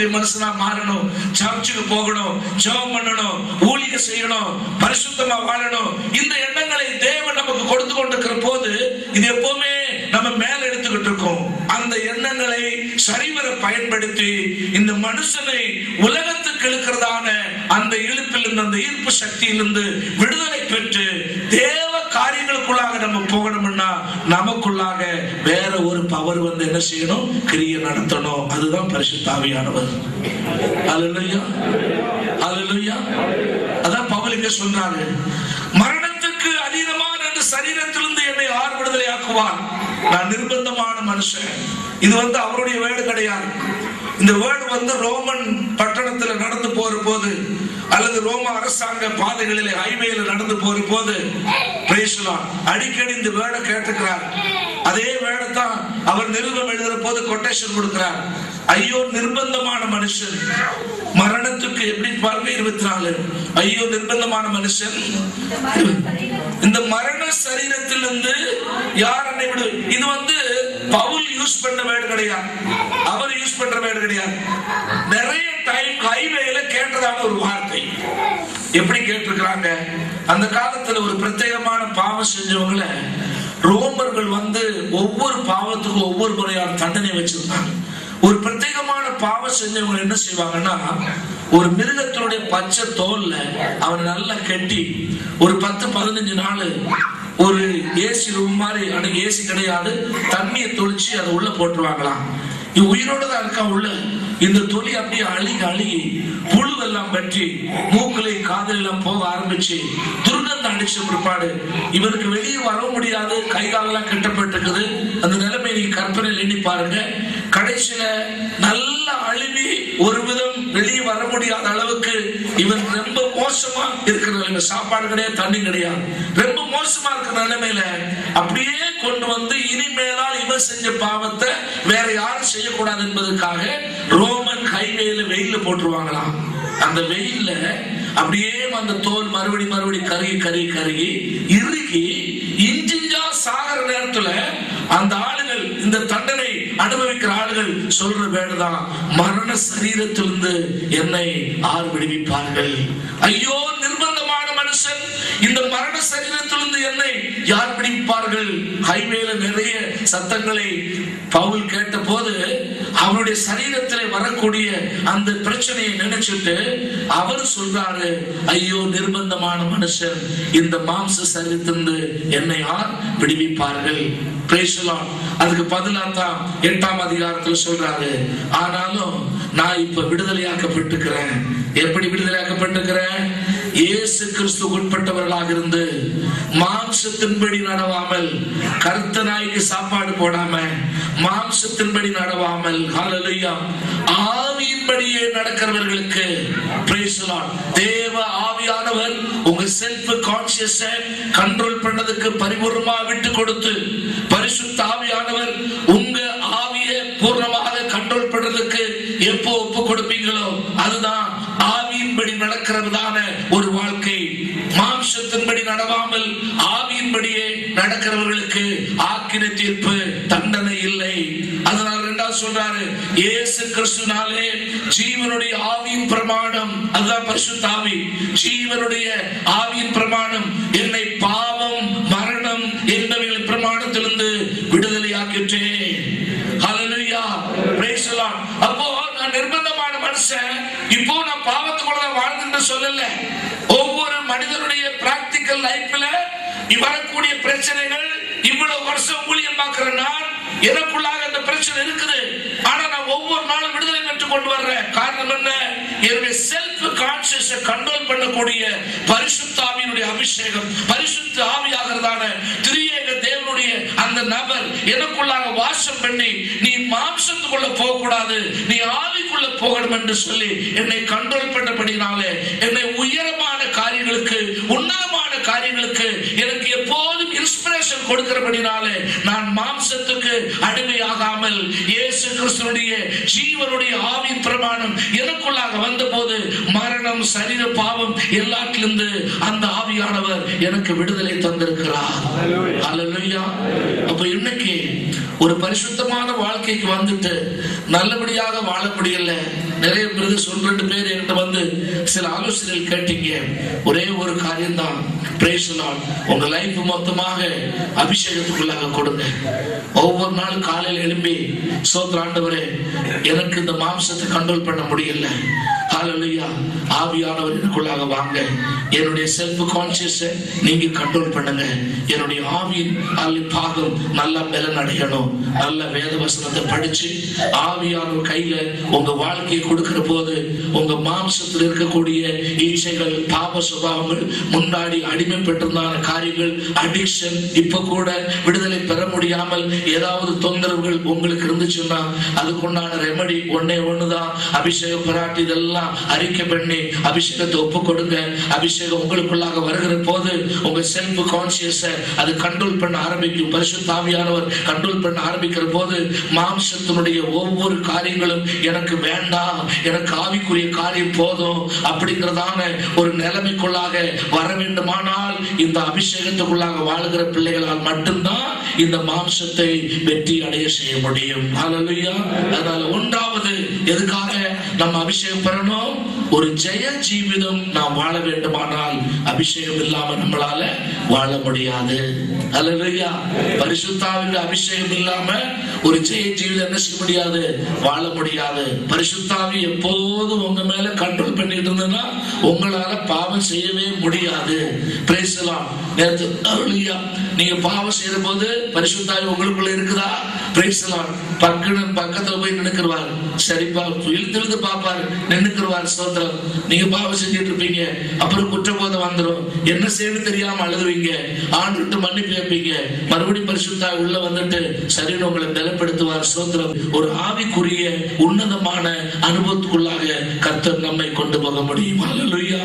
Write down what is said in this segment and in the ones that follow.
ஆவிக்குரிய மனுஷனா மாறணும் சர்ச்சுக்கு போகணும் ஜெபம் பண்ணணும் ஊழியம் செய்யணும் பரிசுத்தமா வாழணும் இந்த எண்ணங்களை தேவன் நமக்கு கொடுத்து கொண்டிருக்கிற போது இது எப்பவுமே நம்ம மேல எடுத்துக்கிட்டு இருக்கோம் அந்த எண்ணங்களை சரிவர பயன்படுத்தி இந்த மனுஷனை உலகத்துக்கு இழுக்கிறதான அந்த இழுப்பிலிருந்து அந்த ஈர்ப்பு சக்தியிலிருந்து விடுதலை பெற்று தேவ காரியங்களுக்குள்ளாக நம்ம போகணும்னா நமக்குள்ளாக வேற ஒரு பவர் வந்து என்ன செய்யணும் கிரியை நடத்தணும் அதுதான் பரிசுத்தாவியானவர் அல்லையா அல்லையா அதான் பவுல் இங்க சொல்றாரு மரணத்துக்கு அதீதமான அந்த சரீரத்திலிருந்து என்னை ஆர் விடுதலையாக்குவார் நான் நிர்பந்தமான மனுஷன் இது வந்து அவருடைய வேர்டு கிடையாது இந்த வேர்டு வந்து ரோமன் பட்டணத்துல நடந்து போற போது அல்லது ரோம அரசாங்க பாதைகளிலே ஹைவேல நடந்து போற போது praise the Lord. அடிக்கடி இந்த வேர்டை கேட்டுக்கிறார் அதே வேர்டை தான் அவர் நிருபம் எழுதுற போது கொட்டேஷன் கொடுக்கிறார் ஐயோ நிர்பந்தமான மனுஷன் மரணத்துக்கு எப்படி பாருங்க இருபத்தி நாலு ஐயோ நிர்பந்தமான மனுஷன் இந்த மரண சரீரத்திலிருந்து யார் என்னை விடு இது வந்து பவுல் யூஸ் பண்ண வேர்டு கிடையாது அவர் யூஸ் பண்ற வேர்டு கிடையாது நிறைய டைம் ஹைவேல கேட்டதான ஒரு வார்த்தை எப்படி கேட்டிருக்கிறாங்க அந்த காலத்துல ஒரு பிரத்யேகமான பாவம் செஞ்சவங்கள ரோமர்கள் வந்து ஒவ்வொரு பாவத்துக்கும் ஒவ்வொரு முறையான தண்டனை வச்சிருந்தாங்க ஒரு பிரத்யேகமான பாவம் செஞ்சவங்க என்ன செய்வாங்கன்னா ஒரு மிருகத்தினுடைய பச்சை தோல்ல அவனை நல்லா கட்டி ஒரு பத்து பதினஞ்சு நாள் ஒரு ஏசி ரூம் மாதிரி அன்னைக்கு ஏசி கிடையாது தண்ணியை தொளிச்சு அதை உள்ள போட்டுருவாங்களாம் இவன் உயிரோட தான் இருக்கான் உள்ள இந்த தொலி அப்படியே அழுகி அழுகி புழுவெல்லாம் பற்றி மூக்கிலே காதல் எல்லாம் போக ஆரம்பிச்சு துர்கந்தம் அடிச்ச பிற்பாடு இவருக்கு வெளியே வர முடியாது கை காலெல்லாம் கட்டப்பட்டிருக்குது அந்த நிலைமை நீங்க கற்பனையில் எண்ணி பாருங்க கடைசியில நல்ல அழுவி ஒரு விதம் வெளியே வர முடியாத அளவுக்கு இவன் ரொம்ப மோசமா இருக்கிற நிலைமை சாப்பாடு கிடையாது தண்ணி கிடையாது ரொம்ப மோசமா இருக்கிற நிலைமையில அப்படியே கொண்டு வந்து இனிமேலால் இவன் செஞ்ச பாவத்தை வேற யாரும் செய்யக்கூடாது என்பதற்காக ரோமன் ஹைவேல வெயில போட்டுருவாங்களாம் அந்த வெயில்ல அப்படியே அந்த தோல் மறுபடி மறுபடி கருகி கருகி கருகி இறுகி இஞ்சிஞ்சா சாகர நேரத்துல அந்த ஆளுகள் இந்த தண்டனை அனுபவிக்கிற ஆளுகள் சொல்ற வேடுதான் மரண சரீரத்திலிருந்து என்னை ஆறு விடுவிப்பார்கள் ஐயோ நிர்பந்தமான மனுஷன் இந்த மரண சரீரத்திலிருந்து என்னை யார் பிடிப்பார்கள் ஹைவேல நிறைய சத்தங்களை பவுல் கேட்ட போது அவருடைய சரீரத்திலே வரக்கூடிய அந்த பிரச்சனையை நினைச்சிட்டு அவர் சொல்றாரு ஐயோ நிர்பந்தமான மனுஷன் இந்த மாம்ச சரீரத்திலிருந்து என்னை யார் விடுவிப்பார்கள் Praise the Lord. அதுக்கு பதிலா தான் எட்டாம் அதிகாரத்துல சொல்றாரு ஆனாலும் நான் இப்ப விடுதலையாக்கப்பட்டிருக்கிறேன் எப்படி விடுதலையாக்கப்பட்டிருக்கிறேன் இயேசு கிறிஸ்து உட்பட்டவர்களாக இருந்து மாம்சத்தின்படி நடவாமல் கருத்த நாய்க்கு சாப்பாடு போடாம மாம்சத்தின்படி நடவாமல் ஹalleluya ஆவியின்படியே நடக்கிறவர்களுக்கு praise the Lord. தேவ ஆவியானவர் உங்க செல்ஃப் கான்சியஸ கண்ட்ரோல் பண்ணதுக்கு பரிபூர்ணமா விட்டு கொடுத்து பரிசுத்த ஆவியானவர் உங்க ஆவியை பூர்ணமாக கண்ட்ரோல் பண்றதுக்கு எப்போ ஒப்பு கொடுப்பீங்களோ அதுதான் ஆவியின்படி நடக்கிறதான ஒரு வாழ்க்கை மாம்சத்தின்படி நடவாமல் ஆவியின்படியே நடக்கிறவர்களுக்கு ஆக்கின தீர்ப்பு தண்டனை இல்லை அதனால் இரண்டாவது சொல்றாரு இயேசு கிறிஸ்துனாலே ஜீவனுடைய ஆவியின் பிரமாணம் அதுதான் பரிசுத்த ஆவி ஜீவனுடைய ஆவியின் பிரமாணம் என்னை பாவம் மரணம் என்பவைகளின் பிரமாணத்திலிருந்து விடுதலையாக்கிற்றே ஹalleluya praise the Lord அப்போ நான் நிர்பந்தமான மனுஷன் இப்போ நான் பாவத்துக்குள்ள தான் வாழ்ந்துட்டு சொல்லல ஒவ்வொரு மனிதனுடைய பிராக்டிக்கல் லைஃப்ல வரக்கூடிய பிரச்சனைகள் இவ்வளவு வருஷம் ஊழியம் பார்க்கிற நான் எனக்குள்ளாக அந்த பிரச்சனை இருக்குது ஆனா நான் ஒவ்வொரு நாளும் விடுதலை பெற்றுக் கொண்டு வர்றேன் காரணம் என்ன என்னுடைய செல்ஃப் கான்சியஸ் கண்ட்ரோல் பண்ணக்கூடிய பரிசுத்த ஆவியினுடைய அபிஷேகம் பரிசுத்த ஆவியாகிறதான திரியேக தேவனுடைய அந்த நபர் எனக்குள்ளாக வாசம் பண்ணி நீ மாம்சத்துக்குள்ள போக கூடாது நீ ஆவிக்குள்ள போகணும் என்று சொல்லி என்னை கண்ட்ரோல் பண்ணபடினாலே என்னை உயரமான காரியங்களுக்கு உன்னதமான காரியங்களுக்கு எனக்கு எப்போதும் இன்ஸ்பிரேஷன் கொடுக்கிறபடினாலே நான் மாம்சத்துக்கு அடிமையாகாமல் இயேசு கிறிஸ்துடைய ஜீவனுடைய ஆவியின் பிரமாணம் எனக்குள்ளாக வந்தபோது மரணம் சரீர பாவம் எல்லாத்திலிருந்து அந்த ஆவியானவர் எனக்கு விடுதலை தந்திருக்கிறார் அல்லேலூயா அப்ப இன்னைக்கு ஒரு பரிசுத்தமான வாழ்க்கைக்கு வந்துட்டு நல்லபடியாக வாழ முடியல நிறைய பிரதர்ஸ் ஒன்று ரெண்டு பேர் என்கிட்ட வந்து சில ஆலோசனைகள் கேட்டீங்க ஒரே ஒரு காரியம் தான் உங்க லைஃப் மொத்தமாக அபிஷேகத்துக்குள்ளாக கொடுங்க ஒவ்வொரு நாளும் காலையில் எழும்பி சோத்திர ஆண்டவரே எனக்கு இந்த மாம்சத்தை கண்ட்ரோல் பண்ண முடியல ஹalleluya ஆவியானவர் எனக்குள்ளாக வாங்க என்னுடைய செல்ஃப் கான்சியஸ் நீங்க கண்ட்ரோல் பண்ணுங்க என்னுடைய ஆவியின் அல்ல பாகம் நல்லா பலன் அடையணும் நல்ல வேத வசனத்தை படிச்சு ஆவியானவர் கையில உங்க வாழ்க்கையை கொடுக்கிற போது உங்க மாம்சத்தில் இருக்கக்கூடிய இச்சைகள் பாப சுபாவங்கள் முன்னாடி அடிமைப்பட்டிருந்தான காரியங்கள் அடிக்ஷன் இப்ப கூட விடுதலை பெற முடியாமல் ஏதாவது தொந்தரவுகள் உங்களுக்கு இருந்துச்சுன்னா அதுக்குண்டான ரெமடி ஒன்னே ஒண்ணுதான் அபிஷேக பராட்டி இதெல்லாம் அறிக்கை பண்ணி அபிஷேகத்தை ஒப்பு கொடுங்க அபிஷேகம் உங்களுக்குள்ளாக வருகிற போது உங்க செல்ஃப் கான்சியஸ் அது கண்ட்ரோல் பண்ண ஆரம்பிக்கும் பரிசுத்தாவியானவர் கண்ட்ரோல் பண்ண ஆரம்பிக்கிற போது மாம்சத்தினுடைய ஒவ்வொரு காரியங்களும் எனக்கு வேண்டாம் எனக்கு ஆவிக்குரிய காரியம் போதும் அப்படிங்கிறதான ஒரு நிலைமைக்குள்ளாக வர வேண்டுமானால் இந்த அபிஷேகத்துக்குள்ளாக வாழ்கிற பிள்ளைகளால் மட்டும்தான் இந்த மாம்சத்தை வெற்றி அடைய செய்ய முடியும் ஹalleluya அதனால ஒன்றாவது எதுக்காக நம்ம அபிஷேகம் பெறணும் ஒரு ஜெய ஜீவிதம் நாம் வாழ வேண்டுமானால் அபிஷேகம் இல்லாம நம்மளால வாழ முடியாது ஹalleluya பரிசுத்தாவின் அபிஷேகம் இல்லாம ஒரு ஜெய ஜீவிதம் என்ன செய்ய முடியாது வாழ முடியாது பரிசுத்தாவி எப்போதும் உங்க மேல கண்ட்ரோல் பண்ணிட்டு இருந்ததுன்னா உங்களால பாவம் செய்யவே முடியாது பிரேசலாம் நேரத்து ஹalleluya நீங்க பாவம் செய்யற போது பரிசுத்தாவி உங்களுக்குள்ள இருக்குதா பிரேசலாம் பக்கத்து பக்கத்துல போய் நினைக்கிறவார் சரிப்பா இழுத்து இழுத்து பாப்பாரு நின்னுக்கிறவார் ஸ்தோத்திரம் நீங்க பாவம் செஞ்சுட்டு இருப்பீங்க அப்புறம் குற்றபோதம் வந்துடும் என்ன செய்யணும் தெரியாம அழுதுவீங்க ஆண்டு மன்னிப்பு கேட்பீங்க மறுபடியும் பரிசுத்தாய் உள்ள வந்துட்டு சரின்னு உங்களை பலப்படுத்துவார் ஸ்தோத்திரம் ஒரு ஆவிக்குரிய உன்னதமான அனுபவத்துக்குள்ளாக கர்த்தர் நம்மை கொண்டு போக முடியும் அல்லலுயா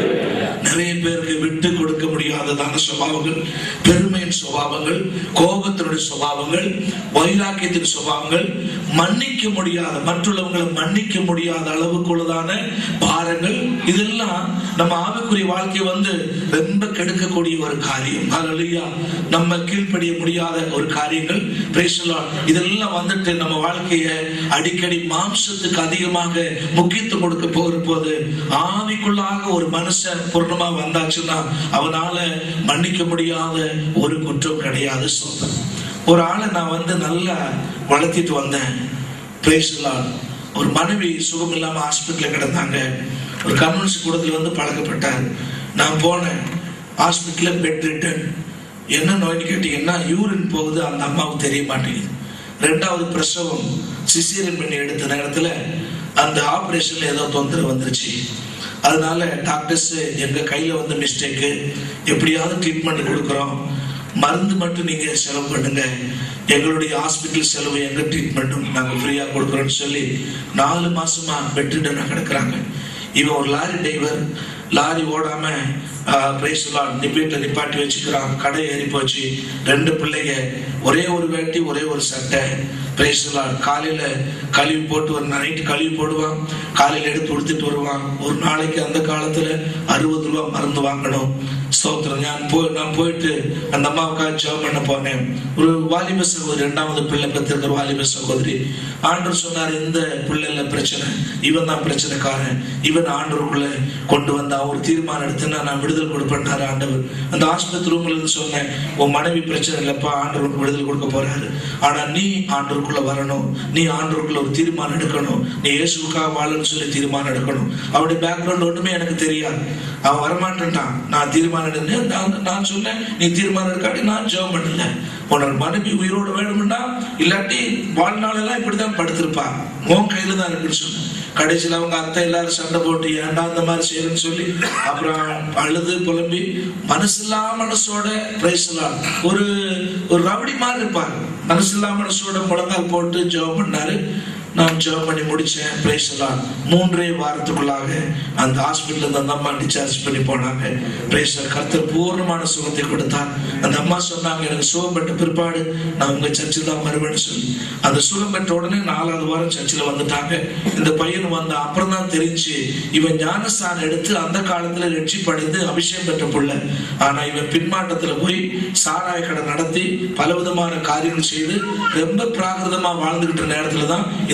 நிறைய பேருக்கு விட்டு கொடுக்க முடியாததான சுபாவங்கள் பெருமையின் சுபாவங்கள் கோபத்தினுடைய சுபாவங்கள் வைராக்கியத்தின் சுபாவங்கள் மன்னிக்க முடியாத மற்றுள்ளவங்களை மன்னிக்க முடியாத அளவுக்குள்ளதான பாரங்கள் இதெல்லாம் நம்ம ஆவிக்குரிய வாழ்க்கை வந்து ரொம்ப கெடுக்கக்கூடிய ஒரு காரியம் ஹalleluya நம்ம கீழ்ப்படிய முடியாத ஒரு காரியங்கள் praise the Lord. இதெல்லாம் வந்துட்டு நம்ம வாழ்க்கைய அடிக்கடி மாம்சத்துக்கு அதிகமாக முக்கியத்துவம் கொடுக்க போகிற போது ஆவிக்குள்ளாக ஒரு மனுஷன் பூர்ணமா வந்தாச்சுன்னா அவனால மன்னிக்க முடியாத ஒரு குற்றம் கிடையாது சொல்றேன் ஒரு ஆளை நான் வந்து நல்லா வளர்த்திட்டு வந்தேன் praise the Lord. ஒரு மனைவி சுகம் இல்லாம ஹாஸ்பிட்டல்ல கிடந்தாங்க ஒரு கம்யூனிஸ்ட் கூடத்துல வந்து பழக்கப்பட்டார் நான் போனேன் ஹாஸ்பிட்டல்ல பெட் ரிட்டன் என்ன நோய்னு கேட்டீங்கன்னா யூரின் போகுது அந்த அம்மாவுக்கு தெரிய மாட்டேங்குது ரெண்டாவது பிரசவம் சிசேரியன் பண்ணி எடுத்த நேரத்துல அந்த ஆபரேஷன்ல ஏதோ தொந்தரவு வந்துருச்சு அதனால டாக்டர்ஸ் எங்க கையில வந்து மிஸ்டேக்கு எப்படியாவது ட்ரீட்மெண்ட் கொடுக்குறோம் மருந்து மட்டும் நீங்க செலவு பண்ணுங்க எங்களுடைய ஹாஸ்பிட்டல் செலவு எங்க ட்ரீட்மெண்ட்டும் நாங்க ஃப்ரீயா கொடுக்குறோம்னு சொல்லி நாலு மாசமா பெட்ரிடனா கிடக்குறாங்க இவன் ஒரு லாரி டிரைவர் லாரி ஓடாம பிரேசலான் நிப்பீட்டில் நிப்பாட்டி வச்சுக்கிறான் கடை ஏறி போச்சு ரெண்டு பிள்ளைங்க ஒரே ஒரு வேட்டி ஒரே ஒரு சட்டை பிரேசலான் காலையில கழுவி போட்டு ஒரு நைட்டு கழுவி போடுவான் காலையில எடுத்து உடுத்திட்டு வருவான் ஒரு நாளைக்கு அந்த காலத்துல அறுபது ரூபா மருந்து வாங்கணும் ஸ்தோத்திரம் நான் போய் நான் போயிட்டு அந்த அம்மாவுக்காக ஜெபம் பண்ண போனேன் ஒரு வாலிப சகோதரி இரண்டாவது பிள்ளை பெற்றிருக்கிற வாலிப சகோதரி ஆண்டவர் சொன்னார் இந்த பிள்ளைல பிரச்சனை இவன் தான் பிரச்சனைக்காரன் இவன் ஆண்டவருக்குள்ள கொண்டு வந்தா ஒரு தீர்மானம் எடுத்து நான் விடுதலை கொடுப்பேன்னாரு ஆண்டவர் அந்த ஆஸ்பத்திரி ரூம்ல இருந்து சொன்னேன் உன் மனைவி பிரச்சனை இல்லப்பா ஆண்டவருக்கு விடுதலை கொடுக்க போறாரு ஆனா நீ ஆண்டவருக்குள்ள வரணும் நீ ஆண்டவருக்குள்ள ஒரு தீர்மானம் எடுக்கணும் நீ இயேசுக்காக வாழன்னு சொல்லி தீர்மானம் எடுக்கணும் அவருடைய பேக்ரவுண்ட் ஒண்ணுமே எனக்கு தெரியாது அவன் வரமாட்டேன்ட்டான் நான் தீர்மானம் எடுத்தேன் நான் நான் சொன்னேன் நீ தீர்மானம் எடுக்காட்டி நான் ஜெபம் பண்ணல உன்னோட மனைவி உயிரோடு வேணும்னா இல்லாட்டி வாழ்நாளெல்லாம் இப்படிதான் படுத்திருப்பா உன் கையில தான் இருக்குன்னு சொன்னேன் கடைசியில் அவங்க அத்தை எல்லாரும் சண்டை போட்டு ஏன்டா அந்த மாதிரி செய்யணும்னு சொல்லி அப்புறம் அழுது புலம்பி மனசில்லா மனசோட பிரைசலாம் ஒரு ஒரு ரவுடி மாதிரி இருப்பாங்க மனசில்லா மனசோட முழங்கால் போட்டு ஜெபம் பண்ணாரு நான் ஜெபம் பண்ணி முடிச்சேன் பிரைசலாம் மூன்றே வாரத்துக்குள்ளாக அந்த ஹாஸ்பிட்டல் அந்த அம்மா டிஸ்சார்ஜ் பண்ணி போனாங்க பிரைசர் கர்த்தர் பூர்ணமான சுகத்தை கொடுத்தார் அந்த அம்மா சொன்னாங்க எனக்கு சுகம் பெற்ற பிற்பாடு நான் உங்க சர்ச்சில் தான் வருவேன்னு சொல்லி அந்த சுகம் பெற்ற உடனே நாலாவது வாரம் சர்ச்சில் வந்துட்டாங்க இந்த பையன் வந்த அப்புறம் தான் தெரிஞ்சு இவன் ஞானஸ்தானம் எடுத்து அந்த காலத்துல ரட்சிப்படைந்து அபிஷேகம் பெற்ற புள்ள ஆனா இவன் பின்மாட்டத்துல போய் சாராய கடை நடத்தி பலவிதமான காரியங்கள் செய்து ரொம்ப பிராகிருதமா வாழ்ந்துகிட்ட நேரத்துல தான் இந்த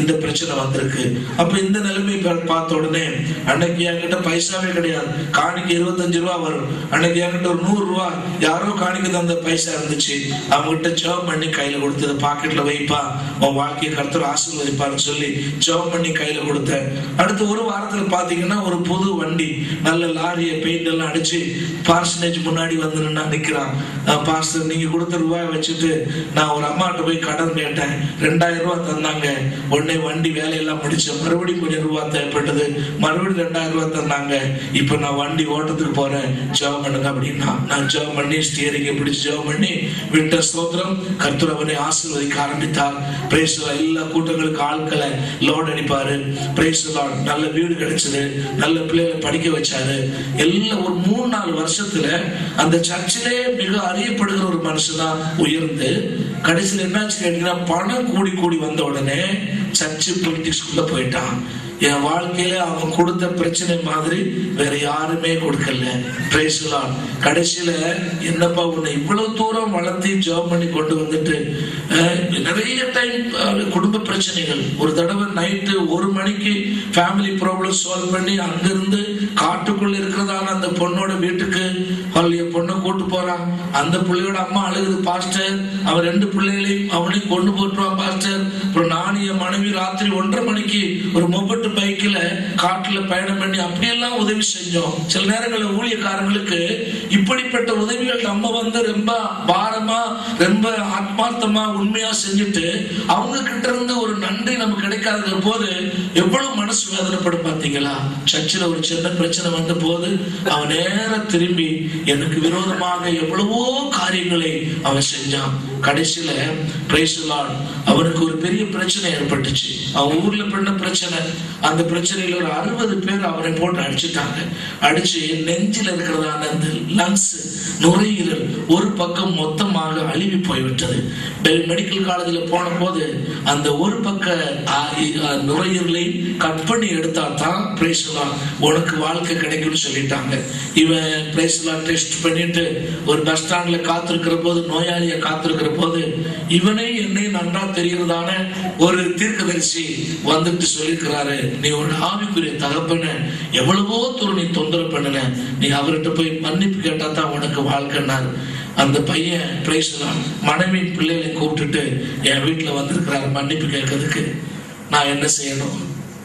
இந்த பிரச்சனை வந்திருக்கு அப்ப இந்த நிலைமை பா- பார்த்த உடனே அன்னைக்கு என்கிட்ட பைசாவே கிடையாது காணிக்கு இருபத்தஞ்சு ரூபா வரும் அன்னைக்கு என்கிட்ட ஒரு நூறு ரூபா யாரோ காணிக்கு தந்த பைசா இருந்துச்சு அவங்க கிட்ட ஜெபம் பண்ணி கையில கொடுத்தது பாக்கெட்ல வைப்பா உன் வாழ்க்கையை கருத்தர் ஆசீர்வதிப்பாருன்னு சொல்லி ஜெபம் பண்ணி கையில கொடுத்தேன் அடுத்து ஒரு வாரத்துல பாத்தீங்கன்னா ஒரு புது வண்டி நல்ல லாரியை பெயிண்ட் எல்லாம் அடிச்சு பார்சனேஜ் முன்னாடி வந்து நின்னா நிக்கிறான் பாஸ்டர் நீங்க கொடுத்த ரூபாய் வச்சுட்டு நான் ஒரு அம்மாட்ட போய் கடன் கேட்டேன் ரெண்டாயிரம் ரூபாய் தந்தாங்க உடனே வண்டி வேலையெல்லாம் முடிச்சேன் மறுபடியும் கொஞ்சம் ரூபாய் தேவைப்பட்டது மறுபடியும் ரெண்டாயிரம் ரூபாய் தந்தாங்க இப்ப நான் வண்டி ஓட்டத்துக்கு போறேன் ஜெபம் பண்ணுங்க அப்படின்னா நான் ஜெபம் பண்ணி ஸ்டியரிங்கை பிடிச்சு ஜெபம் பண்ணி விட்ட ஸ்தோத்திரம் கர்த்தர் அவனை ஆசீர்வதிக்க ஆரம்பித்தார் பிரேஸ் எல்லா கூட்டங்களுக்கு ஆட்களை லோட் அடிப்பாரு பிரேஸ் நல்ல வீடு கிடைச்சது நல்ல பிள்ளைகளை படிக்க வச்சாரு எல்லாம் ஒரு மூணு நாலு வருஷத்துல அந்த சர்ச்சிலே மிக அறியப்படுகிற ஒரு மனுஷனா உயர்ந்து கடைசியில் என்னாச்சு கேட்டீங்கன்னா பணம் கூடி கூடி வந்த உடனே சர்ச்சு பொலிட்டிக்ஸ்குள்ள போயிட்டான் என் வாழ்க்கையில அவன் கொடுத்த பிரச்சனை மாதிரி வேற யாருமே கொடுக்கல பிரேசலாம் கடைசியில என்னப்பா உன்னை இவ்வளவு தூரம் வளர்த்தி ஜாப் பண்ணி கொண்டு வந்துட்டு அஹ், நிறைய டைம் குடும்ப பிரச்சனைகள் ஒரு தடவை நைட்டு ஒரு மணிக்கு ஃபேமிலி ப்ராப்ளம் சால்வ் பண்ணி அங்கிருந்து காட்டுக்குள்ள இருக்கிறதான அந்த பொண்ணோட வீட்டுக்கு அவள் என் பொண்ணை கூட்டு போறான் அந்த பிள்ளையோட அம்மா அழுகுது பாஸ்டர் அவன் ரெண்டு பிள்ளைகளையும் அவனையும் கொண்டு போட்டுருவான் பாஸ்டர் அப்புறம் நானும் என் மனைவி ராத்திரி ஒன்றரை மணிக்கு ஒரு மொபட்டு பைக்கில் காட்டுல பயணம் பண்ணி அப்படியெல்லாம் உதவி செஞ்சோம் சில நேரங்களில் ஊழியக்காரங்களுக்கு இப்படிப்பட்ட உதவிகள் நம்ம வந்து ரொம்ப பாரமா ரொம்ப ஆத்மார்த்தமா உண்மையா செஞ்சுட்டு அவங்க கிட்ட இருந்து ஒரு நன்றி நமக்கு கிடைக்காத போது எவ்வளவு மனசு வேதனைப்படும் பாத்தீங்களா சர்ச்சில் ஒரு சின்ன பிரச்சனை வந்த போது அவன் நேரா திரும்பி எனக்கு விரோதமாக எவ்வளவோ காரியங்களை அவன் செஞ்சான் கடைசியில praise the Lord, அவனுக்கு ஒரு பெரிய பிரச்சனை ஏற்பட்டுச்சு அவன் ஊர்ல பண்ண பிரச்சனை அந்த பிரச்சனையில ஒரு அறுபது பேர் அவரை போட்டு அடிச்சுட்டாங்க அடிச்சு நெஞ்சில் இருக்கிறதான அந்த லங்ஸ் நுரையீரல் ஒரு பக்கம் மொத்தமாக அழுவி போய்விட்டது பெல் மெடிக்கல் காலேஜில் போன போது அந்த ஒரு பக்க ஆ, இ- ஆ, நுரையீரலை கட் பண்ணி எடுத்தா தான் பிரேசலாம் உனக்கு வாழ்க்கை கிடைக்கும்னு சொல்லிட்டாங்க இவன் பிரேசலாம் டெஸ்ட் பண்ணிட்டு ஒரு பஸ் ஸ்டாண்ட்ல காத்திருக்கிற போது நோயாளியை காத்திருக்கிற போது இவனே என்னை நன்றா தெரிகிறதான ஒரு தீர்க்கதரிசி வந்துட்டு சொல்லியிருக்கிறாரு நீ ஒரு ஆவிக்குரிய தகப்பன எவ்வளவோ தூரம் நீ தொந்தரவு பண்ணன நீ அவர்கிட்ட போய் மன்னிப்பு கேட்டா தான் உனக்கு வாழ்க்கைன்னாரு அந்த பையன் பிரைஸ்லாம் மனைவி பிள்ளைகளை கூப்பிட்டுட்டு என் வீட்டுல வந்திருக்கிறாரு மன்னிப்பு கேட்கறதுக்கு நான் என்ன செய்யணும்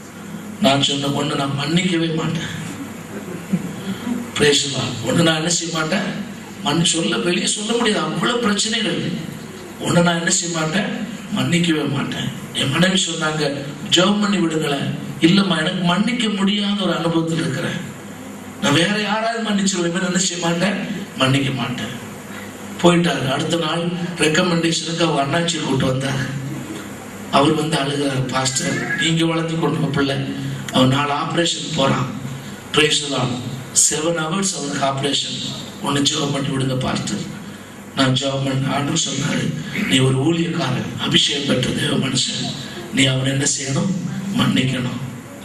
நான் சொன்ன ஒண்ணு நான் மன்னிக்கவே மாட்டேன் பிரேசலாம் ஒண்ணு நான் என்ன செய்ய மாட்டேன் மன் சொல்ல வெளியே சொல்ல முடியாது அவ்வளவு பிரச்சனைகள் ஒண்ணு நான் என்ன செய்ய மாட்டேன் மன்னிக்கவே மாட்டேன் என் மனைவி சொன்னாங்க ஜெபம் பண்ணி விடுங்களேன் இல்லம்மா எனக்கு மன்னிக்க முடியாத ஒரு அனுபவத்தில் இருக்கிறேன் நான் வேற யாராவது மன்னிச்சிருவேன் இவன் என்ன செய்ய மாட்டேன் மன்னிக்க மாட்டேன் போயிட்டாரு அடுத்த நாள் ரெக்கமெண்டேஷனுக்கு அவங்க அண்ணாச்சி கூட்டு வந்தாரு அவர் வந்து அழுகிறார் பாஸ்டர் நீங்க வளர்த்து கொண்டு பிள்ளை அவன் நாலு ஆபரேஷன் போறான் பிரேசலாம் செவன் ஹவர்ஸ் அவனுக்கு ஆபரேஷன் ஒன்று ஜெபம் பண்ணி விடுங்க பாஸ்டர் நான் ஜெபம் பண்ண ஆண்டு சொன்னாரு நீ ஒரு ஊழியக்காரன் அபிஷேகம் பெற்ற தேவ மனுஷன் நீ அவன் என்ன செய்யணும் மன்னிக்கணும்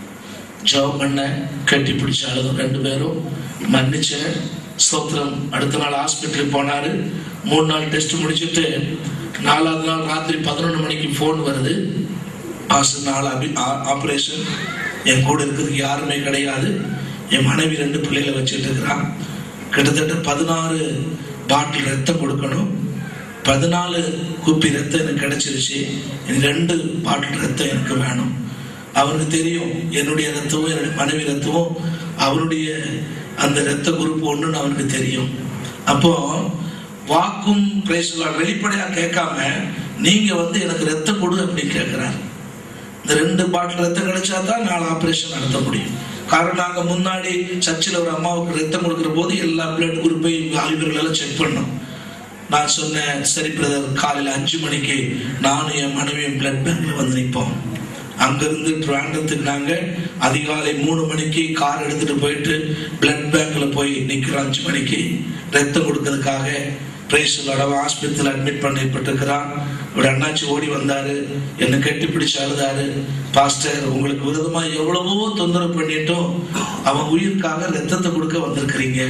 ஜெபம் பண்ண கட்டி பிடிச்ச அழுதும் ரெண்டு பேரும் மன்னிச்ச ஸ்தோத்திரம் அடுத்த நாள் ஹாஸ்பிட்டலுக்கு போனாரு மூணு நாள் டெஸ்ட் முடிச்சுட்டு நாலாவது நாள் ராத்திரி பதினொன்று மணிக்கு ஃபோன் வருது மாசம் நாள் அபி ஆப்ரேஷன் என் கூட இருக்கிறதுக்கு யாருமே கிடையாது என் மனைவி ரெண்டு பிள்ளைகளை வச்சுட்டு இருக்கிறான் கிட்டத்தட்ட பதினாறு பாட்டில் ரத்தம் கொடுக்கணும் பதினாலு குப்பி ரத்தம் எனக்கு கிடைச்சிருச்சு இனி ரெண்டு பாட்டில் ரத்தம் எனக்கு வேணும் அவனுக்கு தெரியும் என்னுடைய ரத்தமும் என்னுடைய மனைவி ரத்தமும் அவருடைய அந்த ரத்த குரூப் ஒண்ணுன்னு அவனுக்கு தெரியும் அப்போ வாக்கும் பிரேசலாம் வெளிப்படையா கேட்காம நீங்க வந்து எனக்கு ரத்தம் கொடு அப்படின்னு கேட்கிறார் இந்த ரெண்டு பாட்டில் ரத்தம் கிடைச்சா தான் நாலு ஆபரேஷன் நடத்த முடியும் காரணம் நாங்க முன்னாடி சர்ச்சில் ஒரு அம்மாவுக்கு ரத்தம் கொடுக்கிற போது எல்லா பிளட் குரூப்பையும் ஆய்வர்கள் எல்லாம் செக் பண்ணோம் நான் சொன்னேன் சரி பிரதர் காலையில் அஞ்சு மணிக்கு நானும் என் மனைவியும் பிளட் பேங்க்ல வந்து நிற்போம் அங்கிருந்து ட்ராண்டத்துக்கு நாங்க அதிகாலை மூணு மணிக்கு கார் எடுத்துட்டு போயிட்டு பிளட் பேங்க்ல போய் நிக்கிறோம் அஞ்சு மணிக்கு ரத்தம் கொடுக்கறதுக்காக பிரேசலோட ஆஸ்பத்திரியில் அட்மிட் பண்ணப்பட்டிருக்கிறான் ஒரு அண்ணாச்சி ஓடி வந்தாரு என்னை கட்டி பிடிச்சு அழுதாரு பாஸ்டர் உங்களுக்கு விரோதமா எவ்வளவோ தொந்தரவு பண்ணிட்டோம் அவன் உயிருக்காக ரத்தத்தை கொடுக்க வந்திருக்கிறீங்க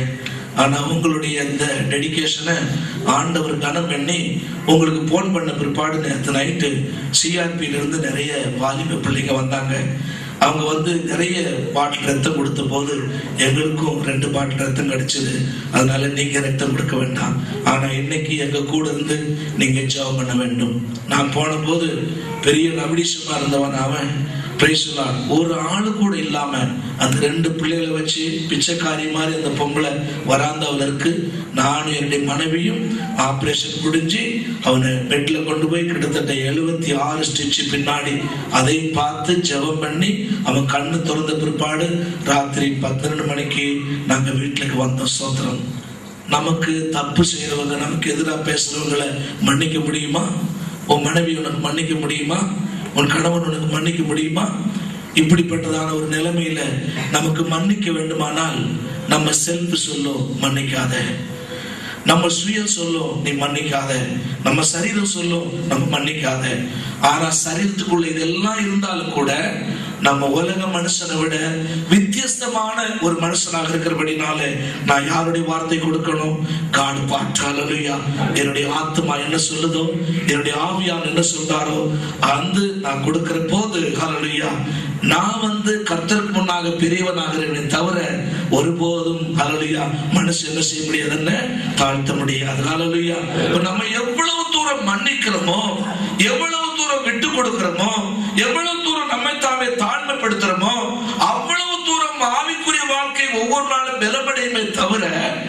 ஆனா உங்களுடைய இந்த டெடிகேஷனை ஆண்டவர் கனம் பண்ணி உங்களுக்கு போன் பண்ண பிற்பாடு நேற்று நைட்டு சிஆர்பியில இருந்து நிறைய வாலிப பிள்ளைங்க வந்தாங்க அவங்க வந்து நிறைய பாட்டில் ரத்தம் கொடுத்த போது எங்களுக்கும் ரெண்டு பாட்டில் ரத்தம் கிடைச்சது அதனால நீங்க ரத்தம் கொடுக்க வேண்டாம் ஆனா இன்னைக்கு எங்க கூட இருந்து நீங்க ஜெபம் பண்ண வேண்டும் நான் போன போது பெரிய நபிடிஷமா இருந்தவன் அவன் praise the Lord. ஒரு ஆளு கூட இல்லாம அந்த ரெண்டு பிள்ளைகளை வச்சு பிச்சைக்காரி மாதிரி அந்த பொம்பளை வராந்தவள் இருக்கு நானும் என்னுடைய மனைவியும் ஆபரேஷன் முடிஞ்சு அவனை பெட்ல கொண்டு போய் கிட்டத்தட்ட எழுபத்தி ஆறு ஸ்டிச் பின்னாடி அதை பார்த்து ஜெபம் பண்ணி அவன் கண்ணு திறந்த பிற்பாடு ராத்திரி பன்னெண்டு மணிக்கு நாங்க வீட்டுக்கு வந்தோம் சோத்திரம் நமக்கு தப்பு செய்யறவங்க நமக்கு எதிராக பேசுறவங்களை மன்னிக்க முடியுமா உன் மனைவி உனக்கு மன்னிக்க முடியுமா உன் கணவன் உனக்கு மன்னிக்க முடியுமா இப்படிப்பட்டதான ஒரு நிலைமையில நமக்கு மன்னிக்க வேண்டுமானால் நம்ம செல்ஃப் சொல்லும் மன்னிக்காத நம்ம சுயம் சொல்லும் நீ மன்னிக்காத நம்ம சரீரம் சொல்லும் நம்ம மன்னிக்காத ஆனா சரீரத்துக்குள்ள இதெல்லாம் இருந்தாலும் கூட நம்ம உலக மனுஷனை விட வித்தியஸ்தமான ஒரு மனுஷனாக இருக்கிறபடினால நான் யாருடைய வார்த்தை கொடுக்கணும் காடு பாற்றாலையா என்னுடைய ஆத்மா என்ன சொல்லுதோ என்னுடைய ஆவியான் என்ன சொல்றாரோ அந்த நான் கொடுக்கிற போது ஹalleluya நான் வந்து கர்த்தருக்கு முன்னாக பெரியவனாகிறேனே தவிர ஒருபோதும் ஹalleluya மனுஷன் என்ன செய்ய முடியாது என்ன தாழ்த்த முடியாது ஹalleluya இப்ப நம்ம எவ்வளவு தூரம் மன்னிக்கிறோமோ எவ்வளவு தூரம் விட்டு கொடுக்கிறோமோ எவ்வளவு தூரம் நம்மை தாமே தாழ்மைப்படுத்துறோமோ அவ்வளவு தூரம் ஆவிக்குரிய வாழ்க்கை ஒவ்வொரு நாளும் பலப்படையுமே தவிர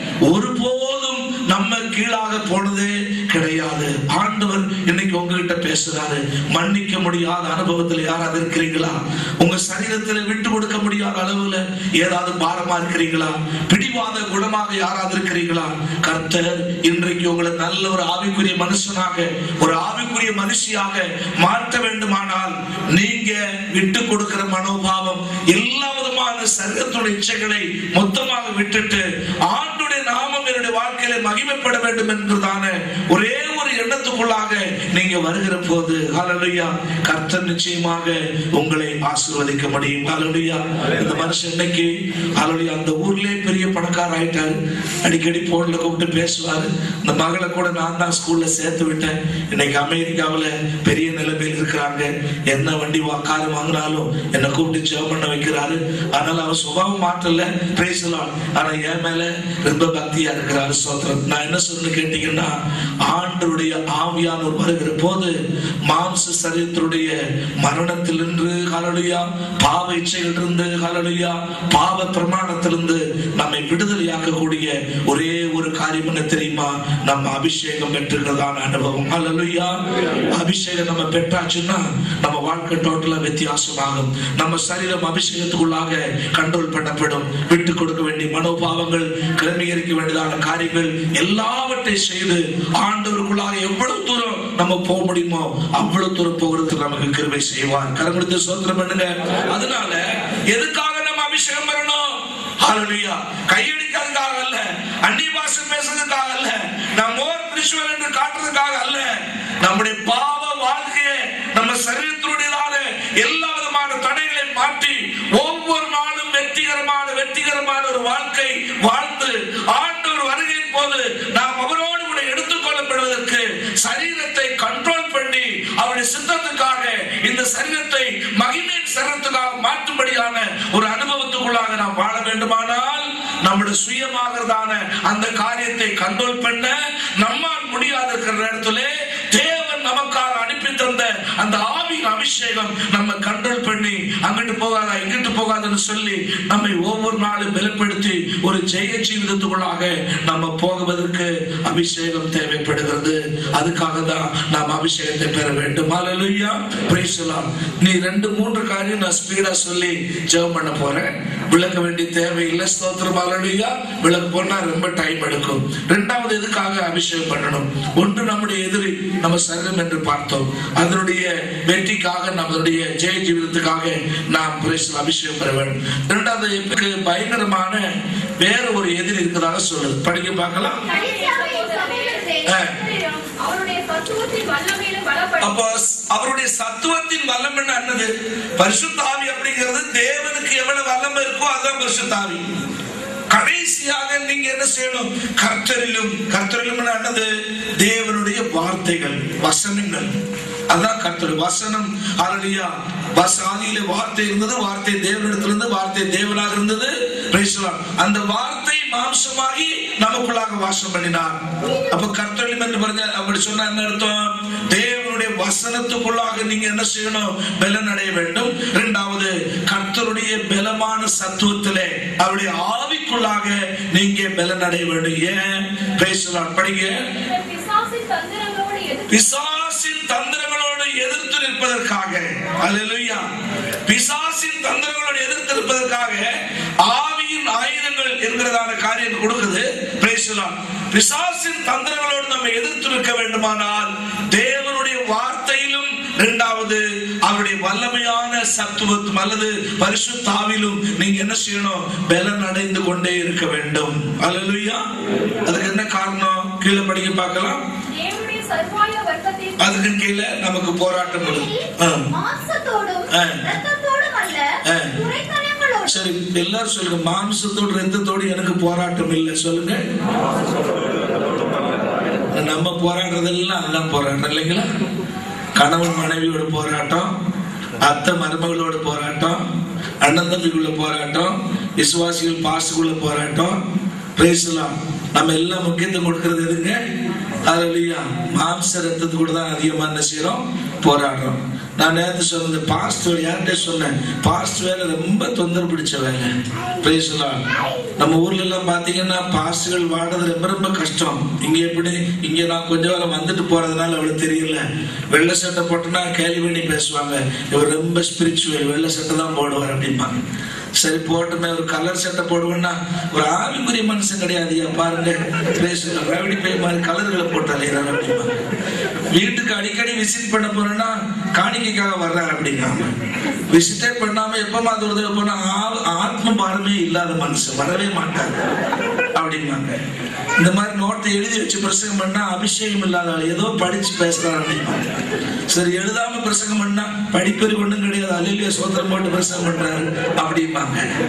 ஒருபோதும் நம்ம கீழாக போனதே கிடையாது ஆண்டவர் இன்னைக்கு உங்ககிட்ட பேசுறாரு மன்னிக்க முடியாத அனுபவத்தில் யாராவது இருக்கிறீங்களா உங்க சரீரத்தில் விட்டு கொடுக்க முடியாத அளவுல ஏதாவது பாரமா இருக்கிறீங்களா பிடிவாத குணமாக யாராவது இருக்கிறீங்களா கர்த்தர் இன்றைக்கு உங்களை நல்ல ஒரு ஆவிக்குரிய மனுஷனாக ஒரு ஆவிக்குரிய மனுஷியாக மாற்ற வேண்டுமானால் நீங்க விட்டு கொடுக்கிற மனோபாவம் எல்லா விதமான சரீரத்துடைய இச்சைகளை மொத்தமாக விட்டுட்டு ஆண்டுடைய நாமம் என்னுடைய வாழ்க்கையில மகிமைப்பட வேண்டும் என்பதான ஒரே ஒரு எண்ணத்துக்குள்ளாக நீங்க வருகிற போது ஹalleluya கர்த்தர் நிச்சயமாக உங்களை ஆசீர்வதிக்க முடியும் ஹalleluya இந்த மனுஷன் இன்னைக்கு ஹalleluya அந்த ஊர்லயே பெரிய பணக்கார ஆயிட்டாரு அடிக்கடி போன்ல கூப்பிட்டு பேசுவாரு இந்த மகளை கூட நான் தான் ஸ்கூல்ல சேர்த்து விட்டேன் இன்னைக்கு அமெரிக்காவுல பெரிய நிலைமையில் இருக்கிறாங்க என்ன வண்டி வா கார் வாங்கினாலும் என்னை கூப்பிட்டு ஜெபம் பண்ண வைக்கிறாரு அதனால அவன் சுபாவம் மாற்றல பேசலாம் ஆனா என் மேல ரொம்ப பக்தியா இருக்கிறாரு சோத்திரம் நான் என்ன சொல்லு கேட்டீங்கன்னா ஆண்டருடைய ஆவியானவர் வருகிற போது மாம்ச சரீரத்தினுடைய மரணத்திலிருந்து ஹalleluya பாவ இச்சைகளிலிருந்து ஹalleluya பாவ பிரமாணத்திலிருந்து நம்மை விடுதலையாக்கக்கூடிய ஒரே ஒரு காரியம் என்ன தெரியுமா நம்ம அபிஷேகம் பெற்றுகிறதான அனுபவம் ஹalleluya அபிஷேகம் நம்ம பெற்றாச்சுன்னா நம்ம வாழ்க்கை டோட்டலா வித்தியாசமாகும் நம்ம சரீரம் அபிஷேகத்துக்குள்ளாக கண்ட்ரோல் பண்ணப்படும் விட்டு கொடுக்க வேண்டிய மனோபாவங்கள் கிரமீகரிக்க வேண்டியதான காரியங்கள் எல்லாவற்றை செய்து ஆண்டவருக்குள்ளாக எவ்வளவு தூரம் நம்ம போக முடியுமோ அவ்வளவு தூரம் போகிறதுக்கு நமக்கு கிருபை செய்வார் கரங்களுக்கு சோத்திரம் பண்ணுங்க அதனால எதுக்காக நம்ம அபிஷேகம் பெறணும் ஹalleluya கையடிக்கிறதுக்காக அல்ல அந்நிய பாஷை பேசுறதுக்காக அல்ல நான் மோர் பிரிச்சுவல் என்று காட்டுறதுக்காக அல்ல நம்முடைய பாவ வாழ்க்கையை நம்ம சரீரத்தினுடையதான எல்லா விதமான தடைகளை மாற்றி ஒவ்வொரு நாளும் வெற்றிகரமான வெற்றிகரமான ஒரு வாழ்க்கை வாழ்ந்து ஆண்டவர் வருகையின் போது நாம் அவரோடு கூட எடுத்துக்கொள்ளப்படுவதற்கு சரீரத்தை கண்ட்ரோல் பண்ணி அவருடைய சித்தத்துக்காக இந்த சரீரத்தை மகிமையின் சரீரத்துக்காக மாற்றும்படியான ஒரு அனுபவத்துக்குள்ளாக நாம் வாழ வேண்டுமானால் நம்முடைய சுயமாகிறதான அந்த காரியத்தை கண்ட்ரோல் பண்ண நம்மால் முடியாத இருக்கிற இடத்துல தேவன் நமக்காக அனுப்பி தந்த அந்த ஆவியின் அபிஷேகம் நம்ம கண்ட்ரோல் பண்ணி அங்கிட்டு போகாத இங்கிட்டு போகாதுன்னு சொல்லி நம்மை ஒவ்வொரு நாளும் பலப்படுத்தி ஒரு ஜெய ஜீவிதத்துக்குள்ளாக நம்ம போகுவதற்கு அபிஷேகம் தேவைப்படுகிறது அதுக்காக தான் நாம் அபிஷேகத்தை பெற வேண்டும் ஹalleluya praise the Lord. நீ ரெண்டு மூன்று காரியம் நான் ஸ்பீடா சொல்லி ஜெபம் பண்ண போறேன் விளக்க வேண்டிய தேவையில்லை ஸ்தோத்திரம் ஹalleluya விளக்க போனா ரொம்ப டைம் எடுக்கும் ரெண்டாவது எதுக்காக அபிஷேகம் பண்ணணும் ஒன்று நம்முடைய எதிரி நம்ம சரீரம் என்று பார்த்தோம் அதனுடைய வெற்றிக்காக நம்மளுடைய ஜெய ஜீவிதத்துக்காக நாம் பிரேசல் அபிஷேகம் பெற வேண்டும் இரண்டாவது எனக்கு பயங்கரமான வேற ஒரு எதிரி இருக்கிறதாக சொல்லுது படிக்க பார்க்கலாம் அவருடைய தத்துவத்தின் வல்லமையிலும் பலப்படும் அப்போ அவருடைய சத்துவத்தின் வல்லம் என்ன என்னது பரிசுத்தாவி அப்படிங்கிறது தேவனுக்கு எவ்வளவு வல்லமை இருக்கோ அதுதான் பரிசுத்தாவி கடைசியாக நீங்க என்ன செய்யணும் கர்த்தரிலும் கர்த்தரிலும் என்னது தேவனுடைய வார்த்தைகள் வசனங்கள் அதான் கர்த்தர் வசனம் அருளியா பஸ் ஆதியில வார்த்தை இருந்தது வார்த்தை தேவனிடத்துல இருந்து வார்த்தை தேவனாக இருந்தது Praise the Lord. அந்த வார்த்தை மாம்சமாகி நமக்குள்ளாக வாசம் பண்ணினார் அப்ப கர்த்தரிலும் என்று പറഞ്ഞ அப்படி சொன்னா என்ன அர்த்தம் தேவனுடைய வசனத்துக்குள்ளாக நீங்க என்ன செய்யணும் பலன் அடைய வேண்டும் இரண்டாவது கர்த்தருடைய பலமான சத்துவத்திலே அவருடைய ஆவிக்குள்ளாக நீங்க பலன் அடைய வேண்டும் ஏன் பேசலாம் படிங்க இந்த பிசாசின் தந்திரங்களோடு எதிர்த்து பிசாசின் தந்திரங்களோடு எதிர்த்து நிற்பதற்காக அல்லேலூயா பிசாசின் தந்திரங்களோடு எதிர்த்து நிற்பதற்காக ஆவியின் ஆயுதங்கள் என்கிறதான காரியம் கொடுக்குது Praise the Lord. பிசாசின் தந்திரங்களோடு நம்ம எதிர்த்து நிற்க வேண்டுமானால் தேவனுடைய வார்த்தையிலும் இரண்டாவது அவருடைய வல்லமையான சத்துவத்தும் அல்லது பரிசுத்தாவிலும் நீங்க என்ன செய்யணும் பலன் அடைந்து கொண்டே இருக்க வேண்டும் அல்லேலூயா அதுக்கு என்ன காரணம் கீழே படிக்க பார்க்கலாம் தேவனுடைய சர்வாய வர்க்கத்தின் அதுக்கு கீழே நமக்கு போராட்டம் வரும் ஆ. மாம்சத்தோடும் ஆ. இரத்தத்தோடும் அல்ல ஆ. துரைத்தனங்களோடும் சரி எல்லாரும் சொல்லுங்க மாம்சத்தோடு ரத்தத்தோடு எனக்கு போராட்டம் இல்லை சொல்லுங்க நம்ம போராடுறதெல்லாம் அதான் போராட்டம் இல்லைங்களா கணவன் மனைவியோட போராட்டம் அத்தை மருமகளோட போராட்டம் அண்ணன் தம்பிக்குள்ள போராட்டம் விசுவாசிகள் பாசுக்குள்ள போராட்டம் பேசலாம் நம்ம எல்லாம் முக்கியத்துவம் கொடுக்கறது எதுங்க அதுலயா மாம்ச ரத்தத்து கூட தான் அதிகமா என்ன செய்யறோம் போராடுறோம் நான் நேரத்து சொன்னது பாஸ்ட் யார்கிட்ட சொன்னேன் பாஸ்ட் வேலை ரொம்ப தொந்தரவு பிடிச்ச வேலை பேசலாம் நம்ம ஊர்ல எல்லாம் பாத்தீங்கன்னா பாஸ்ட்கள் வாடுறது ரொம்ப ரொம்ப கஷ்டம் இங்க எப்படி இங்க நான் கொஞ்ச காலம் வந்துட்டு போறதுனால அவளுக்கு தெரியல வெள்ளை சட்டை போட்டோன்னா கேள்வி பண்ணி பேசுவாங்க இவர் ரொம்ப ஸ்பிரிச்சுவல் வெள்ளை சட்டை தான் போடுவார் அப்படிம்பாங்க சரி போட்டுமே ஒரு கலர் சட்டை போடுவேன்னா ஒரு ஆவிக்குரிய மனுஷன் கிடையாதுயா பாருங்க பேசுங்க ரவுடி பை மாதிரி கலர்களை போட்டு அலையிறாரு அப்படிம்பாங்க வீட்டுக்கு அடிக்கடி விசிட் பண்ண போறேன்னா காணிக்கைக்காக வர்றாரு அப்படிங்காம விசிட்டே பண்ணாம எப்பமா அது ஒரு தடவை போனா ஆ- ஆத்ம பாரமே இல்லாத மனுஷன் வரவே மாட்டாங்க அப்படிம்பாங்க இந்த மாதிரி நோட்டை எழுதி வச்சு பிரசங்கம் பண்ணா அபிஷேகம் இல்லாத ஆள் ஏதோ படிச்சு பேசுறாரு அப்படிம்பாங்க சரி எழுதாம பிரசங்கம் பண்ணா படிப்பறிவு ஒண்ணும் கிடையாது அலையிலேயே சோத்திரம் போட்டு பிரசங்கம் பண்றாரு அப்படிம்பாங்க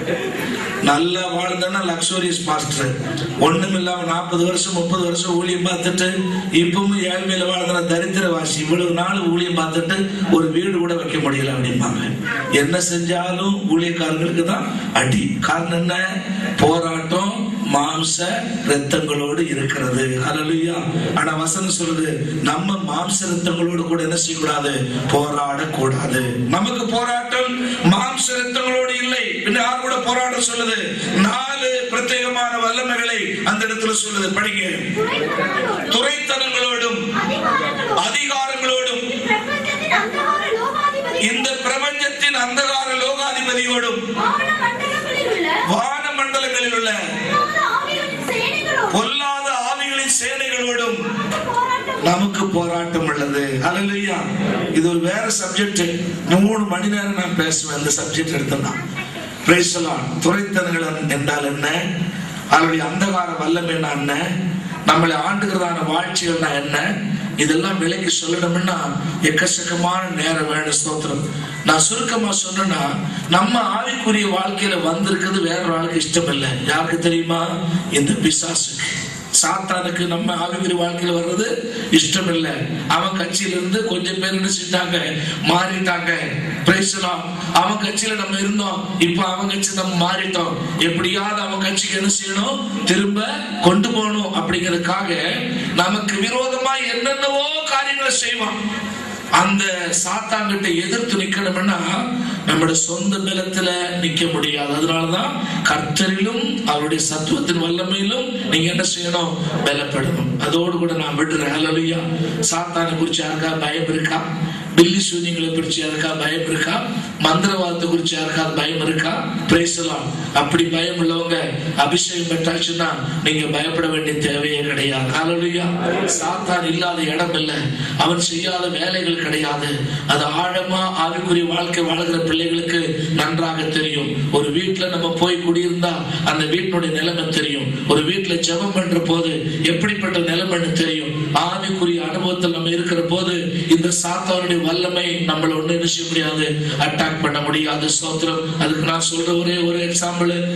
நல்லா வாழ்ந்தனா லக்ஸோரியஸ் பாஸ்டர் ஒண்ணும் இல்லாம நாற்பது வருஷம் முப்பது வருஷம் ஊழியம் பார்த்துட்டு இப்பவும் ஏழ்மையில வாழ்ந்த தரித்திரவாசி இவ்வளவு நாள் ஊழியம் பார்த்துட்டு ஒரு வீடு கூட வைக்க முடியல அப்படிம்பாங்க என்ன செஞ்சாலும் ஊழியக்காரங்களுக்கு தான் அடி காரணம் என்ன போராட்டம் மாம்ச ரத்தங்களோடு இருக்கிறது ஹalleluya ஆனா வசனம் சொல்லுது நம்ம மாம்ச ரத்தங்களோடு கூட என்ன செய்யக்கூடாது போராடக்கூடாது நமக்கு போராட்டம் மாம்ச ரத்தங்களோடு இல்லை பின்ன யார் கூட போராட சொல்லுது நாலு பிரத்யேகமான வல்லமைகளை அந்த இடத்துல சொல்லுது படிங்க துரைத்தனங்களோடும் துறைத்தனங்களோடும் அதிகாரங்களோடும் அதிகாரங்களோடும் பிரபஞ்சத்தின் அந்தகார லோகாதிபதி இந்த பிரபஞ்சத்தின் அந்தகார லோகாதிபதியோடும் வான மண்டலங்களில் உள்ள வான மண்டலங்களில் உள்ள பொல்லாத ஆவிகளின் சேனைகளோடும் பொல்லாத ஆவிகளின் சேனைகளோடும் நமக்கு போராட்டம் நமக்கு போராட்டம் உள்ளது ஹalleluya இது ஒரு வேற சப்ஜெக்ட் மூணு மணி நேரம் நான் பேசுவேன் இந்த சப்ஜெக்ட் எடுத்தேன்னா பிரைஸ் துறைத்தனங்கள் என்றால் என்ன அவருடைய அந்தகார வல்லமைன்னா என்ன நம்மளை ஆண்டுகிறதான வாழ்ச்சிகள்னா என்ன இதெல்லாம் விலைக்கு சொல்லணும்னா எக்கச்சக்கமான நேரம் வேணும் ஸ்தோத்திரம் நான் சுருக்கமா சொன்னேன்னா நம்ம ஆவிக்குரிய வாழ்க்கையில வந்திருக்கிறது வேற ஒரு ஆளுக்கு இஷ்டம் இல்லை யாருக்கு தெரியுமா இந்த பிசாசுக்கு சாத்தானுக்கு நம்ம ஆவிக்குரிய வாழ்க்கையில வர்றது இஷ்டம் இல்லை அவன் கட்சியில இருந்து கொஞ்சம் பேர் என்ன செஞ்சாங்க மாறிட்டாங்க Praise the Lord. அவன் கட்சியில நம்ம இருந்தோம் இப்ப அவன் கட்சி நம்ம மாறிட்டோம் எப்படியாவது அவன் கட்சிக்கு என்ன செய்யணும் திரும்ப கொண்டு போகணும் அப்படிங்கறதுக்காக நமக்கு விரோதமா என்னென்னவோ காரியங்களை செய்வான் அந்த சாத்தாங்கிட்ட எதிர்த்து நிக்கணும்னா நம்முடைய சொந்த பலத்துல நிக்க முடியாது அதனாலதான் கர்த்தரிலும் அவருடைய சத்துவத்தின் வல்லமையிலும் நீங்க என்ன செய்யணும் பலப்படணும் அதோடு கூட நான் விடுறேன் ஹalleluya சாத்தானை குறிச்சு யாருக்கா பயம் இருக்கா பில்லி சூன்யங்களை குறிச்சு யாருக்கா பயம் இருக்கா மந்திரவாதத்தை குறிச்சு யாருக்கா பயம் இருக்கா பேசலாம் அப்படி பயம் உள்ளவங்க அபிஷேகம் பெற்றாச்சுன்னா நீங்க பயப்பட வேண்டிய தேவையே கிடையாது ஹalleluya சாத்தான் இல்லாத இடம் இல்லை அவன் செய்யாத வேலைகள் கிடையாது அது ஆழமா ஆவிக்குரிய வாழ்க்கை வாழ்கிற பிள்ளைகளுக்கு நன்றாக தெரியும் ஒரு வீட்டுல நம்ம போய் குடியிருந்தா அந்த வீட்டினுடைய நிலைமை தெரியும் ஒரு வீட்டுல ஜெபம் பண்ற போது எப்படிப்பட்ட நிலைமைன்னு தெரியும் ஆவிக்குரிய அனுபவத்தில் நம்ம இருக்கிற போது இந்த சாத்தானுடைய வல்லமை நம்மள ஒண்ணு என்ன செய்ய முடியாது அட்டாக் பண்ண முடியாது ஸ்தோத்திரம் அதுக்கு நான் சொல்ற ஒரே ஒரு எக்ஸாம்பிள் தீ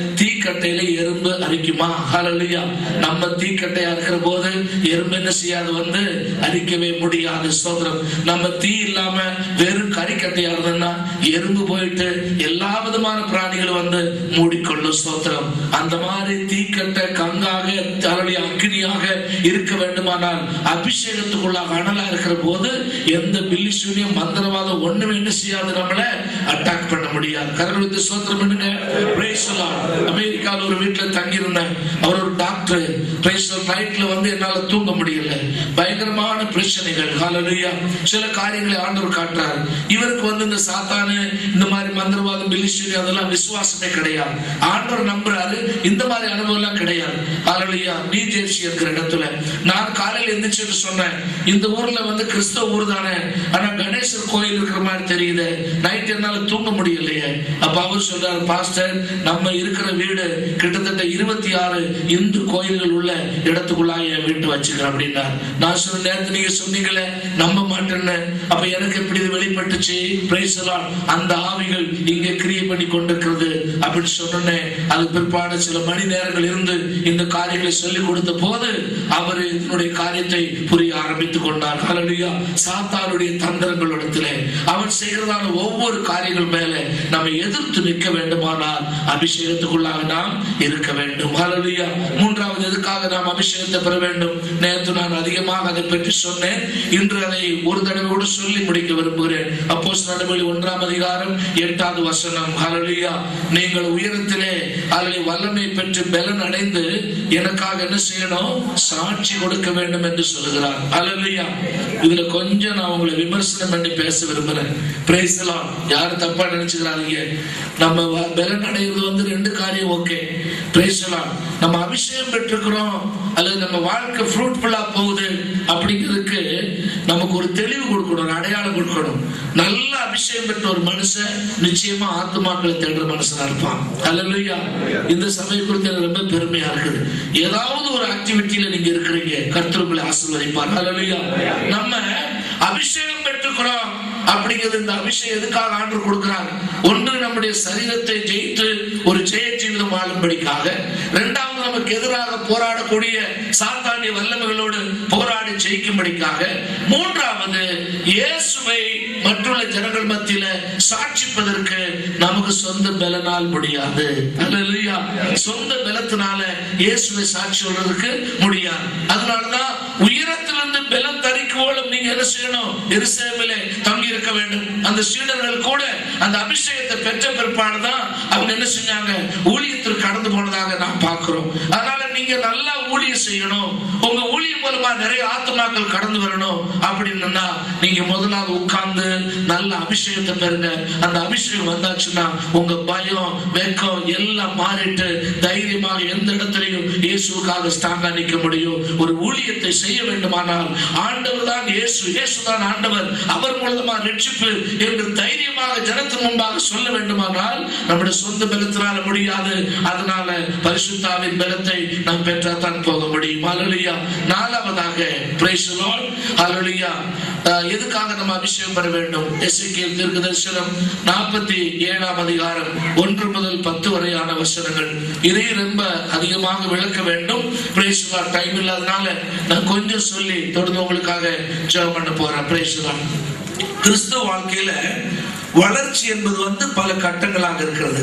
தீக்கட்டையில எறும்பு அரிக்குமா ஹalleluya நம்ம தீக்கட்டையா இருக்கிற போது எறும்பு என்ன செய்யாது வந்து அரிக்கவே முடியாது சோதரம் நம்ம தீ இல்லாம வெறும் கறிக்கட்டையா இருந்ததுன்னா எறும்பு போயிட்டு எல்லா விதமான பிராணிகளும் வந்து மூடிக்கொள்ளும் சோத்திரம் அந்த மாதிரி தீக்கட்டை கங்காக தரளி அக்னியாக இருக்க வேண்டுமானால் அபிஷேகத்துக்குள்ளாக அனலா இருக்கிற போது எந்த பில்லி சூனியம் மந்திரவாதம் ஒண்ணுமே என்ன செய்யாது நம்மள அட்டாக் பண்ண முடியாது கரங்களுக்கு சோத்திரம் பண்ணுங்க Praise the Lord. அமெரிக்கால ஒரு வீட்டுல தங்கி இருந்தேன் அவர் ஒரு டாக்டர் நைட்ல வந்து என்னால தூங்க முடியல பயங்கரமான பிரச்சனைகள் ஹalleluya சில காரியங்களை ஆண்டவர் காட்டுறார் இவருக்கு வந்து இந்த சாத்தானு இந்த மாதிரி மந்திரவாதம் பில்லிஸ்டரி அதெல்லாம் விசுவாசமே கிடையாது ஆண்டவர் நம்புறாரு இந்த மாதிரி அனுபவம் எல்லாம் கிடையாது ஹalleluya நியூ ஜெர்சி இருக்கிற இடத்துல நான் காலையில எந்திரிச்சு சொன்னேன் இந்த ஊர்ல வந்து கிறிஸ்தவ ஊர் தானே ஆனா கணேசர் கோயில் இருக்கிற மாதிரி தெரியுது நைட் என்னால தூங்க முடியலையே அப்ப அவர் சொல்றாரு பாஸ்டர் நம்ம இருக்கிற வீடு கிட்டத்தட்ட இருபத்தி ஆறு இந்து கோயில்கள் உள்ள இடத்துக்குள்ளா என் வீட்டு வச்சுக்கிறேன் அப்படின்னா நான் சொன்ன நேரத்து நீங்க சொன்னீங்களே நம்ப மாட்டேன்னு அப்ப எனக்கு எப்படி இது வெளிப்பட்டுச்சு Praise the Lord. அந்த ஆவிகள் இங்க கிரியை பண்ணி கொண்டிருக்கிறது அப்படின்னு சொன்னேன் அது பிற்பாடு சில மணி நேரங்கள் இருந்து இந்த காரியங்களை சொல்லிக் கொடுத்த போது அவர் இதனுடைய காரியத்தை புரிய ஆரம்பித்துக் கொண்டார் ஹalleluya சாத்தானுடைய தந்திரங்களிடத்திலே அவன் செய்கிறதான ஒவ்வொரு காரியங்கள் மேல நம்ம எதிர்த்து நிற்க வேண்டுமானால் அபிஷேகத்துக்குள்ளாக நாம் இருக்க வேண்டும் ஹalleluya மூன்றாவது எதுக்காக நாம் அபிஷேகத்தை பெற வேண்டும் நேற்று நான் அதிகமாக அதை பற்றி சொன்னேன் இன்று அதை ஒரு தடவை கூட சொல்லி முடிக்க விரும்புகிறேன் அப்போஸ் நடவடிக்கை ஒன்றாம் அதிகாரம் எட்டாவது வசனம் ஹalleluya நீங்கள் உயரத்திலே அல்லது வல்லமை பெற்று பலன் அடைந்து எனக்காக என்ன செய்யணும் சாட்சி கொடுக்க வேண்டும் என்று சொல்லுகிறார் ஹalleluya இதுல கொஞ்சம் நான் உங்களை விமர்சனம் பண்ணி பேச விரும்புறேன் பிரைஸ் எல்லாம் யாரும் தப்பா நினைச்சுக்கிறாதீங்க நம்ம வ- பலன் அடைகிறது வந்து ரெண்டு காரியம் ஓகே பிரைஸ் எல்லாம் நம்ம அபிஷேகம் பெற்றிருக்கிறோம் அல்லது நம்ம வாழ்க்கை ஃப்ரூட்ஃபுல்லா போகுது அப்படிங்கிறதுக்கு நமக்கு ஒரு தெளிவு கொடுக்கணும் ஒரு அடையாளம் கொடுக்கணும் நல்ல அபிஷேகம் பெற்ற ஒரு மனுஷன் நிச்சயமா ஆத்துமாக்களை தேடுற மனுஷனா இருப்பான் அல்லையா இந்த சபை குறித்து எனக்கு ரொம்ப பெருமையா இருக்குது ஏதாவது ஒரு ஆக்டிவிட்டியில நீங்க இருக்கிறீங்க கர்த்தர் உங்களை ஆசீர்வதிப்பார் அல்லையா நம்ம அபிஷேகம் பெற்றுக்கிறோம் அப்படிங்கிறது இந்த அபிஷேகம் எதுக்காக ஆண்டு கொடுக்கிறார் ஒன்று நம்முடைய சரீரத்தை ஜெயித்து ஒரு ஜெய ஜீவிதம் வாழும்படிக்காக இரண்டாவது நமக்கு எதிராக போராடக்கூடிய சாத்தானிய வல்லமைகளோடு போராடி ஜெயிக்கும்படிக்காக மூன்றாவது இயேசுவை மற்றுள்ள ஜனங்கள் மத்தியில சாட்சிப்பதற்கு நமக்கு சொந்த பலனால் முடியாது அல்லேலூயா சொந்த பலத்தினால இயேசுவை சாட்சி சொல்றதுக்கு முடியாது அதனாலதான் உயரத்திலிருந்து பலம் தரிக்குவோளும் நீங்க என்ன செய்யணும் எருசலேமிலே தங்கி இருக்க வேண்டும் அந்த சீடர்கள் கூட அந்த அபிஷேகத்தை பெற்ற பிற்பாடுதான் அவங்க என்ன செஞ்சாங்க ஊழியத்திற்கு கடந்து போனதாக நாம் பார்க்கிறோம் அதனால நீங்க நல்லா ஊழியம் செய்யணும் உங்க ஊழியம் மூலமா நிறைய ஆத்மாக்கள் கடந்து வரணும் அப்படின்னா நீங்க முதலாவது உட்கார்ந்து நல்ல அபிஷேகத்தை பெறுங்க அந்த அபிஷேகம் வந்தாச்சுன்னா உங்க பயம் வெக்கம் எல்லாம் மாறிட்டு தைரியமாக எந்த இடத்துலையும் இயேசுக்காக ஸ்ட்ராங்கா நிக்க முடியும் ஒரு ஊழியத்தை செய்ய வேண்டுமானால் ஆண்டவர் தான் இயேசு இயேசு தான் ஆண்டவர் அவர் மூலமா ரட்சிப்பு என்று தைரியமாக ஜனத்தின் முன்பாக சொல்ல வேண்டுமானால் நம்முடைய சொந்த பலத்தினால முடியாது அதனால பரிசுத்தாவின் பலத்தை நாம் பெற்றா தான் போக முடியும் ஹalleluya நாலாவதாக praise the lord ஹalleluya அஹ், எதுக்காக நம்ம அபிஷேகம் பெற வேண்டும் எசேக்கியேல் தீர்க்கதரிசனம் நாற்பத்தி ஏழாம் அதிகாரம் ஒன்று முதல் பத்து வரையான வசனங்கள் இதை ரொம்ப அதிகமாக விளக்க வேண்டும் praise the lord டைம் இல்லாதனால நான் கொஞ்சம் சொல்லி தொடர்ந்து உங்களுக்காக ஜெபம் பண்ண போறேன் praise the lord கிறிஸ்துவ வாழ்க்கையில வளர்ச்சி என்பது வந்து பல கட்டங்களாக இருக்கிறது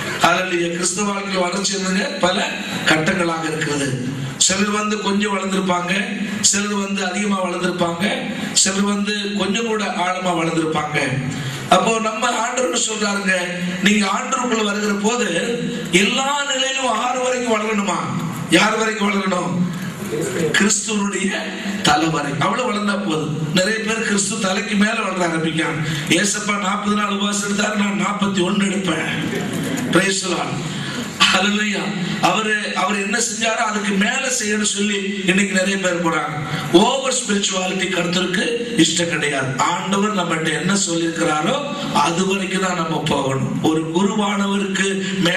அதில் கிறிஸ்துவ வாழ்க்கையில் வளர்ச்சி என்பது பல கட்டங்களாக இருக்கிறது சிலர் வந்து கொஞ்சம் வளர்ந்திருப்பாங்க சிலர் வந்து அதிகமா வளர்ந்திருப்பாங்க சிலர் வந்து கொஞ்சம் கூட ஆழமா வளர்ந்திருப்பாங்க அப்போ நம்ம ஆண்டவர் சொல்றாருங்க நீங்க ஆண்டவருக்குள்ள வருகிற போது எல்லா நிலையிலும் ஆறு வரைக்கும் வளரணுமா யார் வரைக்கும் வளரணும் கிறிஸ்துவனுடைய தலை வரை அவ்வளவு வளர்ந்தா போதும் நிறைய பேர் கிறிஸ்து தலைக்கு மேல வளர ஆரம்பிக்காங்க ஏசப்பா நாற்பது நாள் உபவாசம் எடுத்தாரு நான் நாற்பத்தி ஒன்னு எடுப்பேன் Praise the Lord. Hallelujah. அவரு அவர் என்ன செஞ்சாரோ அதுக்கு மேல செய்யணும்னு சொல்லி இன்னைக்கு நிறைய பேர் போறாங்க ஓவர் ஸ்பிரிச்சுவாலிட்டி கருத்திற்கு இஷ்டம் கிடையாது ஆண்டவர் நம்மகிட்ட என்ன சொல்லியிருக்கிறாரோ அது வரைக்கும் தான் நம்ம போகணும் ஒரு குருவானவருக்கு மேல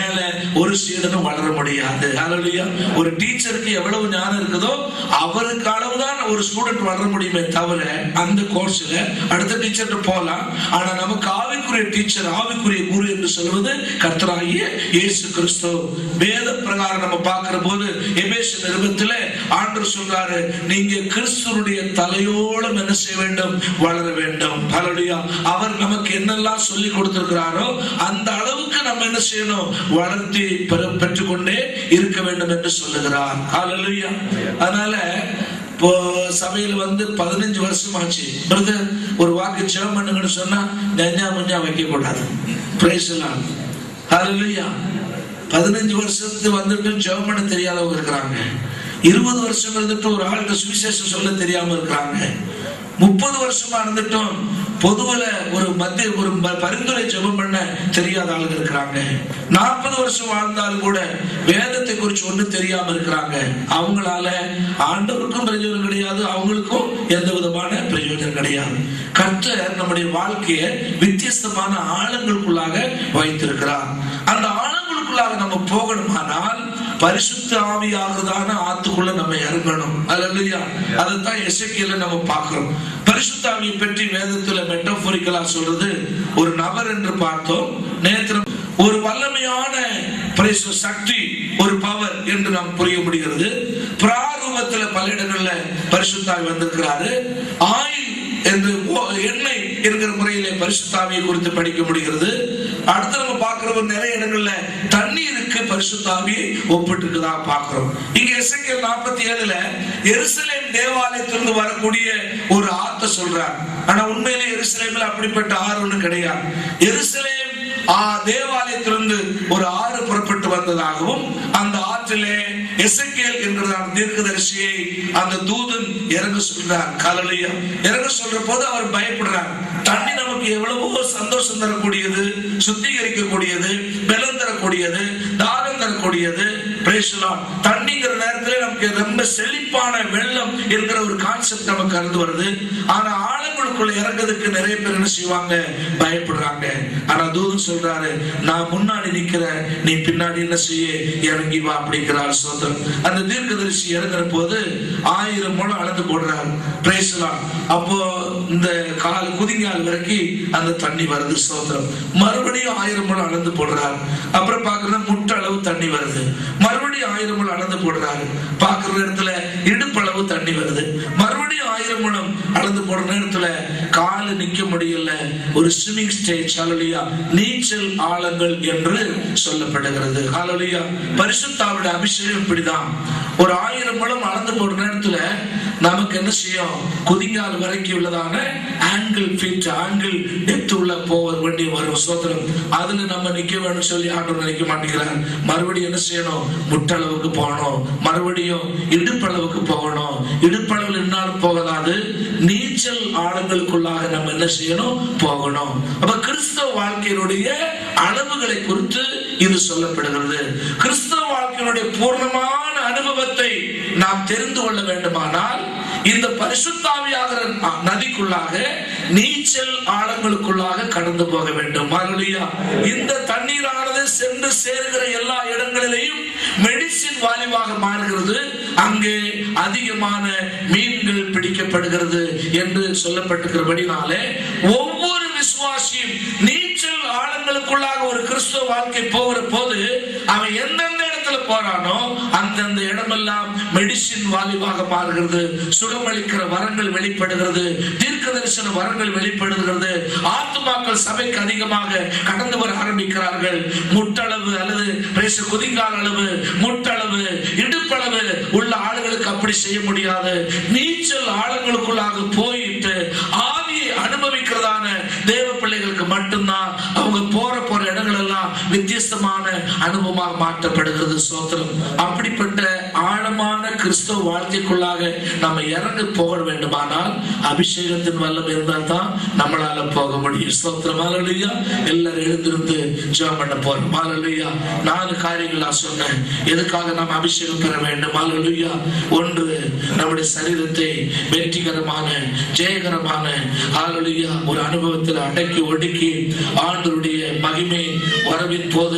ஒரு சீடனும் வளர முடியாது ஹalleluya ஒரு டீச்சருக்கு எவ்வளவு ஞானம் இருக்குதோ அவருக்கு அளவுதான் ஒரு ஸ்டூடெண்ட் வளர முடியுமே தவிர அந்த கோர்ஸ்ல அடுத்த டீச்சர் போலாம் ஆனா நமக்கு ஆவிக்குரிய டீச்சர் ஆவிக்குரிய குரு என்று சொல்வது கர்த்தராகிய இயேசு கிறிஸ்து வேத பிரகாரம் நம்ம பார்க்கிற போது எபேசு நிருபத்துல ஆண்டவர் சொல்றாரு நீங்க கிறிஸ்துவனுடைய தலையோடும் என்ன செய்ய வேண்டும் வளர வேண்டும் ஹalleluya அவர் நமக்கு என்னெல்லாம் சொல்லி கொடுத்திருக்கிறாரோ அந்த அளவுக்கு நம்ம என்ன செய்யணும் வளர்த்தி பெற- பெற்றுக்கொண்டே இருக்க வேண்டும் என்று சொல்லுகிறார் ஹalleluya அதனால இப்போ சபையில வந்து பதினஞ்சு வருஷம் ஆச்சு பிரதர் ஒரு வாக்கு ஜெபம் பண்ணுங்கன்னு சொன்னா நெஞ்சா முஞ்சா வைக்க கூடாது பிரைஸ் எல்லாம் ஹalleluya பதினஞ்சு வருஷத்துக்கு வந்துட்டு ஜெபம் பண்ண தெரியாதவங்க இருக்கிறாங்க இருபது வருஷம் இருந்துட்டு ஒரு ஆளுக்கு சுவிசேஷம் சொல்ல தெரியாம இருக்கிறாங்க முப்பது வருஷமா இருந்துட்டும் பொதுவுல ஒரு மத்திய ஒரு ப- பரிந்துரை ஜெபம் பண்ண தெரியாத ஆளுங்க இருக்கிறாங்க நாற்பது வருஷம் வாழ்ந்தாலும் கூட வேதத்தை குறித்து ஒண்ணும் தெரியாம இருக்கிறாங்க அவங்களால ஆண்டவருக்கும் பிரயோஜனம் கிடையாது அவங்களுக்கும் எந்த விதமான பிரயோஜனம் கிடையாது கர்த்தர் நம்முடைய வாழ்க்கையை வித்தியஸ்தமான ஆழங்களுக்குள்ளாக வைத்திருக்கிறார் அந்த ஆழங்களுக்குள்ளாக நம்ம போகணுமானால் பரிசுத்த ஆவியாகிறதான ஆத்துக்குள்ள நம்ம இறங்கணும் அல்லையா அதைத்தான் எசக்கியல நம்ம பார்க்கிறோம் பரிசுத்த ஆவியை பற்றி வேதத்துல மெட்டபோரிக்கலா சொல்றது ஒரு நபர் என்று பார்த்தோம் நேத்திரம் ஒரு வல்லமையான பிரேச சக்தி ஒரு பவர் என்று நாம் புரிய முடிகிறது பிராரூபத்துல பல இடங்கள்ல பரிசுத்தாவி வந்திருக்கிறாரு ஆயில் என்று ஓ- எண்ணெய் என்கிற முறையிலே பரிசுத்தாவியை குறித்து படிக்க முடிகிறது அடுத்து நம்ம பார்க்கிறோம் நிறைய இடங்கள்ல தண்ணீருக்கு பரிசுத்தாவியை ஒப்பிட்டுருக்குதா பார்க்கிறோம் இங்க எசேக்கியேல் நாற்பத்தி ஏழுல எருசலேம் தேவாலயத்திலிருந்து வரக்கூடிய ஒரு ஆத்த சொல்றார் ஆனா உண்மையிலே எருசலேமில் அப்படிப்பட்ட ஆறு ஒண்ணு கிடையாது எருசலேம் ஆ தேவாலயத்திலிருந்து ஒரு ஆறு புறப்பட்டு வந்ததாகவும் அந்த ஆற்றிலே எசேக்கியேல் என்கிறதான தீர்க்கதரிசியை அந்த தூதன் இறங்க சொல்றார் காலையா இறங்க சொல்ற போது அவர் பயப்படுறார் தண்ணி நமக்கு எவ்வளவோ சந்தோஷம் தரக்கூடியது சுத்திகரிக்கக்கூடியது பலம் தரக்கூடியது தாகம் தரக்கூடியது praise the Lord. தண்ணிங்கிற நேரத்துல நமக்கு ரொம்ப செழிப்பான வெள்ளம் என்கிற ஒரு கான்செப்ட் நமக்கு அறிந்து வருது ஆனா ஆழங்களுக்குள்ள இறங்குறதுக்கு நிறைய பேர் என்ன செய்வாங்க பயப்படுறாங்க ஆனா தூதன் சொல்றாரு நான் முன்னாடி நிக்கிறேன் நீ பின்னாடி என்ன செய்ய இறங்கி வா அப்படிங்கிறார் சோதரன் அந்த தீர்க்கதரிசி இறங்குற போது ஆயிரம் முழம் அளந்து போடுறாரு பிரேசலாம் அப்போ இந்த கால் குதிங்கால் வரைக்கும் அந்த தண்ணி வருது சோதரம் மறுபடியும் ஆயிரம் முழம் அளந்து போடுறாரு அப்புறம் பாக்குறது முட்டை அளவு தண்ணி வருது மறுபடியும் ஆயிரம் முழம் அளந்து போடுறாரு பாக்குற நேரத்துல இடுப்பளவு தண்ணி வருது மறுபடியும் ஆயிரம் முழம் அளந்து போடுற நேரத்துல காலு நிக்க முடியல ஒரு ஸ்விமிங் ஸ்டேஜ் ஹalleluya நீச்சல் ஆழங்கள் என்று சொல்லப்படுகிறது ஹalleluya பரிசுத்தாவுடைய அபிஷேகம் இப்படிதான் ஒரு ஆயிரம் முழம் அளந்து போடுற நேரத்துல நமக்கு என்ன செய்யும் குதிங்கால் வரைக்கும் உள்ளதான ஆங்கிள் ஃபீட் ஆங்கிள் டெப்த் உள்ள போக வேண்டிய வரும் சோதனம் அதுல நம்ம நிக்க வேணும் சொல்லி ஆண்டவர் நினைக்க மாட்டேங்கிறார் மறுபடியும் என்ன செய்யணும் முட்டளவுக்கு போகணும் மறுபடியும் இடுப்பளவுக்கு போகணும் இடுப்பளவில் என்னாலும் போகலாது நீச்சல் ஆழங்களுக்குள்ளாக நம்ம என்ன செய்யணும் போகணும் அப்ப கிறிஸ்தவ வாழ்க்கையினுடைய அளவுகளை குறித்து இது சொல்லப்படுகிறது கிறிஸ்தவ வாழ்க்கையினுடைய பூர்ணமான அனுபவத்தை நாம் தெரிந்து கொள்ள வேண்டுமானால் இந்த பரிசுத்தாவியாகிற நதிக்குள்ளாக நீச்சல் ஆழங்களுக்குள்ளாக கடந்து போக வேண்டும் மறுபடியா இந்த தண்ணீரானது சென்று சேருகிற எல்லா இடங்களிலேயும் மெடிசின் வாலிவாக மாறுகிறது அங்கே அதிகமான மீன்கள் பிடிக்கப்படுகிறது என்று சொல்லப்பட்டிருக்கிறபடினாலே ஒவ்வொரு விசுவாசியும் நீச்சல் ஆழங்களுக்குள்ளாக ஒரு கிறிஸ்துவ வாழ்க்கை போகிற போது அவன் எந்தெந்த இடத்துல போறானோ அந்தந்த இடமெல்லாம் மெடிசின் வாலிவாக மாறுகிறது சுகமளிக்கிற வரங்கள் வெளிப்படுகிறது தீர்க்க தரிசன வரங்கள் வெளிப்படுகிறது ஆத்துமாக்கள் சபைக்கு அதிகமாக கடந்து வர ஆரம்பிக்கிறார்கள் முட்டளவு அல்லது பிரேச குதிங்கால் அளவு முட்டளவு இடுப்பளவு உள்ள ஆளுகளுக்கு அப்படி செய்ய முடியாது நீச்சல் ஆழங்களுக்குள்ளாக போயிட்டு ஆவியை அனுபவிக்கிறதான தேவ பிள்ளைகளுக்கு மட்டும்தான் அவங்க போற போற இடங்கள் எல்லாம் வித்தியஸ்தமான அனுபவமாக மாற்றப்படுகிறது சோத்திரம் அப்படிப்பட்ட ஆழமான கிறிஸ்தவ வாழ்க்கைக்குள்ளாக நம்ம இறங்க போக வேண்டுமானால் அபிஷேகத்தின் வல்லம் இருந்தால் தான் நம்மளால போக முடியும் ஸ்தோத்திரம் மாலலுயா எல்லாரும் எழுந்திருந்து ஜெபம் பண்ண போறோம் மாலலுயா நாலு காரியங்கள் நான் சொன்னேன் எதுக்காக நாம் அபிஷேகம் பெற வேண்டும் மாலலுயா ஒன்று நம்முடைய சரீரத்தை வெற்றிகரமான ஜெயகரமான ஹalleluya ஒரு அனுபவத்தில் அடக்கி ஒடுக்கி ஆண்டவருடைய மகிமை வரவின் போது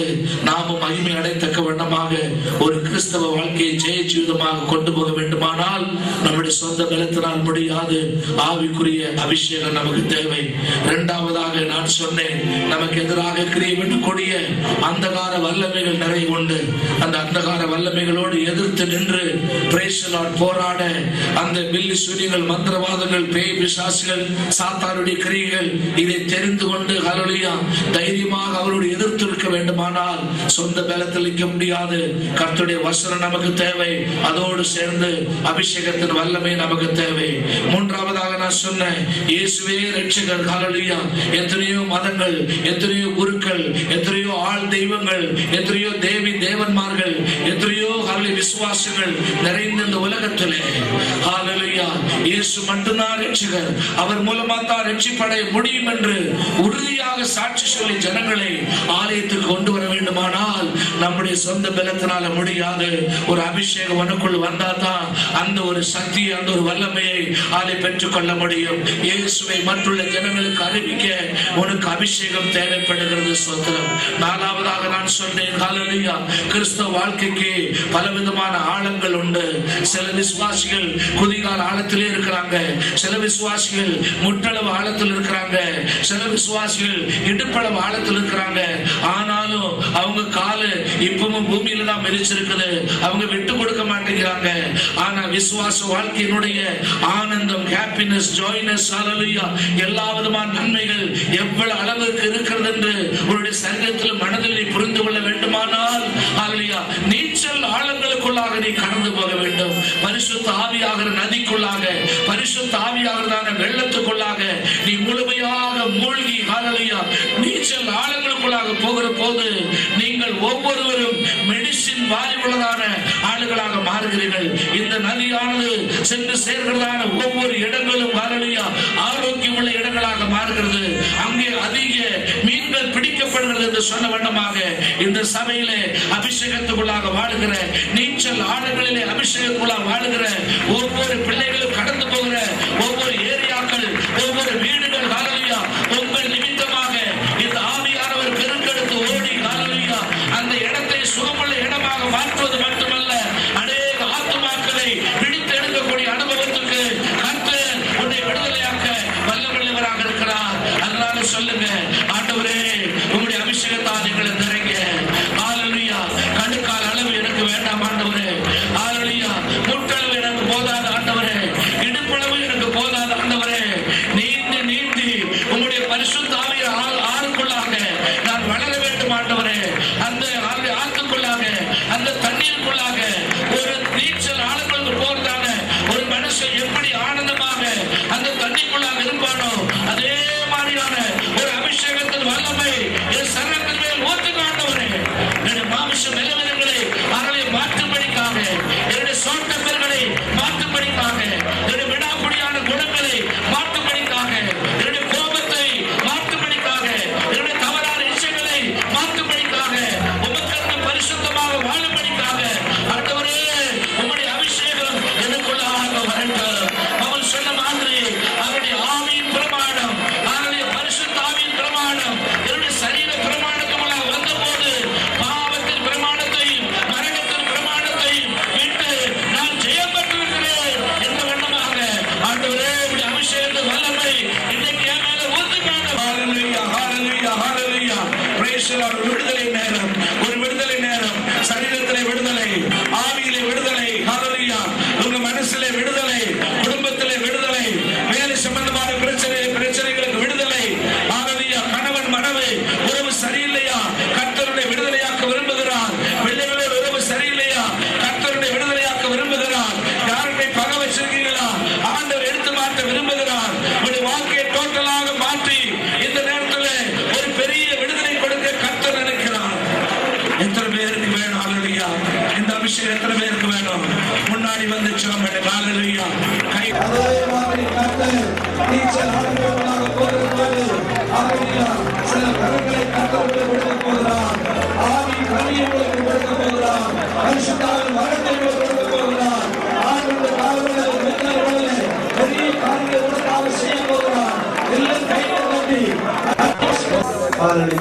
கடந்து நாமும் மகிமை அடைத்தக்க வண்ணமாக ஒரு கிறிஸ்தவ வாழ்க்கையை ஜெய ஜீவிதமாக கொண்டு போக வேண்டுமானால் நம்முடைய சொந்த பலத்தினால் முடியாது ஆவிக்குரிய அபிஷேகம் நமக்கு தேவை இரண்டாவதாக நான் சொன்னேன் நமக்கு எதிராக கிரியை பண்ணக்கூடிய அந்தகார வல்லமைகள் நிறைய உண்டு அந்த அந்தகார வல்லமைகளோடு எதிர்த்து நின்று பிரேசலால் போராட அந்த பில்லி சூரியங்கள் மந்திரவாதங்கள் பேய் பிசாசுகள் சாத்தாருடைய கிரியைகள் இதை தெரிந்து கொண்டு ஹalleluya தைரியமாக அவரோடு எதிர்த்து இருக்க வேண்டுமானால் சொந்த பலத்தில் நிற்க முடியாது கர்த்தருடைய வசனம் நமக்கு தேவை அதோடு சேர்ந்து அபிஷேகத்தின் வல்லமை நமக்கு தேவை மூன்றாவதாக நான் சொன்னேன் இயேசுவே ரட்சகர் ஹalleluya எத்தனையோ மதங்கள் எத்தனையோ குருக்கள் எத்தனையோ ஆள் தெய்வங்கள் எத்தனையோ தேவி தேவன்மார்கள் எத்தனையோ ஹalleluya விசுவாசங்கள் நிறைந்த இந்த உலகத்திலே ஹalleluya இயேசு மட்டும்தான் ரட்சகர் அவர் மூலமா தான் ரட்சிப்படைய முடியும் என்று உறுதியாக சாட்சி சொல்லி ஜனங்களை ஆலயத்துக்கு கொண்டு வர வேண்டுமானால் நம்முடைய சொந்த பலத்தினால முடியாது ஒரு அபிஷேகம் உனக்குள் வந்தா தான் அந்த ஒரு சக்தியை அந்த ஒரு வல்லமையை ஆலை பெற்றுக் கொள்ள முடியும் இயேசுவை மற்றுள்ள ஜனங்களுக்கு அறிவிக்க உனக்கு அபிஷேகம் தேவைப்படுகிறது சொந்தம் நாலாவதாக நான் சொன்னேன் ஹalleluya கிறிஸ்தவ வாழ்க்கைக்கு பலவிதமான ஆழங்கள் உண்டு சில விசுவாசிகள் குதிகால ஆழத்திலே இருக்கிறாங்க சில விசுவாசிகள் முட்டளவு ஆழத்தில் இருக்கிறாங்க சில விசுவாசிகள் இடுப்பளவு ஆழத்தில் இருக்கிறாங்க ஆனாலும் அவங்க காலு இப்பவும் பூமியில தான் மிதிச்சிருக்குது அவங்க விட்டு கொடுக்க மாட்டேங்கிறாங்க ஆனா விசுவாச வாழ்க்கையினுடைய ஆனந்தம் ஹாப்பினஸ் ஜாய்னஸ் ஹalleluya எல்லா விதமான நன்மைகள் எவ்வளவு அளவுக்கு இருக்கிறது என்று உன்னுடைய சரீரத்தில் மனதில் நீ புரிந்து கொள்ள வேண்டுமானால் ஹalleluya நீச்சல் ஆழங்களுக்குள்ளாக நீ கடந்து போக வேண்டும் பரிசுத்த ஆவியாகிற நதிக்குள்ளாக பரிசுத்த ஆவியாகிறதான வெள்ளத்துக்குள்ளாக நீ முழுமையாக மூழ்கி ஹalleluya நீச்சல் ஆழங்களுக்குள்ளாக போகிற போது நீங்கள் ஒவ்வொருவரும் மெடிசின் வாயுள்ளதான ஆளுகளாக மாறுகிறீர்கள் இந்த நதியானது சென்று சேர்கிறதான ஒவ்வொரு இடங்களும் ஹalleluya ஆரோக்கியமுள்ள இடங்களாக மாறுகிறது அங்கே அதிக மீன்கள் பிடிக்கப்படுகிறது என்று சொன்ன வண்ணமாக இந்த சபையிலே அபிஷேகத்துக்குள்ளாக வாழுகிற நீச்சல் ஆழங்களிலே அபிஷேகத்துக்குள்ளாக வாழுகிற ஒவ்வொரு பிள்ளைகளும் கடந்து போகிற ஒவ்வொரு ஏரியாக்கள் ஒவ்வொரு வீடுகள் ஹalleluya உங்கள் நிமித்தமாக இந்த ஆவியானவர் பெருக்கெடுத்து ஓடி ஹalleluya அந்த இடத்தை சுகமுள்ள இடமாக மாற்றுவது மட்டுமல்ல அநேக ஆத்துமாக்களை பிடித்து எடுக்கக்கூடிய அனுபவத்துக்கு கர்த்தர் உன்னை விடுதலையாக்க வல்லவல்லவராக இருக்கிறார் அதனால சொல்லுங்க ஆண்டவரே உங்களுடைய அபிஷேகத்தால் எங்களை நிறைங்க ஹalleluya கணுக்கால் அளவு எனக்கு வேண்டாம் ஆண்டவரே ஹalleluya முட்டளவு எனக்கு போதாது ஆண்டவரே இடுப்பளவு எனக்கு போதாது ஆண்டவரே நீந்தி நீந்தி உங்களுடைய பரிசுத்த ஆவிய ஆ- ஆறுக்குள்ளாக நான் வளர வேண்டும் ஆண்டவரே அந்த ஆறு- ஆத்துக்குள்ளாக அந்த தண்ணீருக்குள்ளாக ஒரு நீச்சல் ஆழங்களுக்கு போறதான ஒரு மனுஷன் எப்படி ஆனந்தமாக அந்த தண்ணிக்குள்ளாக இருப்பானோ அதே மாதிரியான ஒரு அபிஷேகத்தின் வல்லமை என் சரீரத்தின் மேல் ஊற்றுங்க ஆண்டவரே என்னுடைய மாமிச நிலவரங்களை அறவை மாற்றும்படிக்காக என்னுடைய சோட்ட பெருகளை மாற்றும்படிக்காக என்னுடைய விடாக்குடியான குணங்களை மாற்றும்படிக்காக என்னுடைய கோபத்தை மாற்றும்படிக்காக என்னுடைய தவறான இச்சைகளை மாற்றும்படிக்காக உமக்கு பரிசுத்தமாக வாழும்படிக்காக ஆண்டவரே உம்முடைய அபிஷேகம் எனக்குள்ளாக வரட்டும் அவன் சொன்ன மாதிரி அவருடைய ஆவியின் பிரமாணம் அவருடைய பரிசுத்த ஆவியின் பிரமாணம் என்னுடைய சரீர பிரமாணத்துக்குள்ளாக வந்தபோது பாவத்தின் பிரமாணத்தையும் மரணத்தின் பிரமாணத்தையும் விட்டு நான் ஜெயம் பெற்றிருக்கிறேன் என்ற வண்ணமாக ஆண்டவரே உடைய அபிஷேகத்தின் வல்லமை இன்னைக்கு என் மேல ஊத்துக்கான ஹalleluya ஹalleluya ஹalleluya praise the Lord விடுதலை நேரம் ஒரு விடுதலை நேரம் சரீரத்திலே விடுதலை ஆவியிலே விடுதலை ஹalleluya உங்க மனசிலே விடுதலை குடும்பத்திலே விடுதலை வேலை சம்பந்தமான பிரச்சனை பிரச்சனைகளுக்கு விடுதலை ஹalleluya கணவன் மனைவி உறவு சரியில்லையா கர்த்தருடைய விடுதலையாக்க விரும்புகிறார் பிள்ளைகளோட உறவு சரியில்லையா கர்த்தருடைய விடுதலையாக்க விரும்புகிறார் யாருடைய பகை வச்சிருக்கீங்களா ஆண்டவர் எடுத்து மாற்ற விரும்புகிறார் உங்களுடைய வாழ்க்கையை டோட்டலாக மாற்றி இந்த நேரத்தில் ஒரு பெரிய விடுதலை கொடுக்க கர்த்தர் நினைக்கிறார் எத்தனை பேருக்கு வேணும் ஹalleluya இந்த அபிஷேகம் எத்தனை பேருக்கு வேணும் முன்னாடி வந்து சொல்லுங்க ஹalleluya கை அதே மாதிரி கர்த்தர் நீச்சல் ஆடுகிறவர்களாக போகிறபோது ஹalleluya சில கரங்களை கர்த்தர் விடுக்க போகிறார் ஆவி கனியை உங்களுக்கு கொடுக்க போகிறார் பரிசுத்தாவின் வரத்தை உங்களுக்கு கொடுக்க போகிறார் ஆண்டவருடைய காவலை மின்னல்களிலே பெரிய காரியங்களை உங்களுக்காக செய்ய போகிறார் எல்லாம் கையை தட்டி ஹalleluya ஆண்டவர்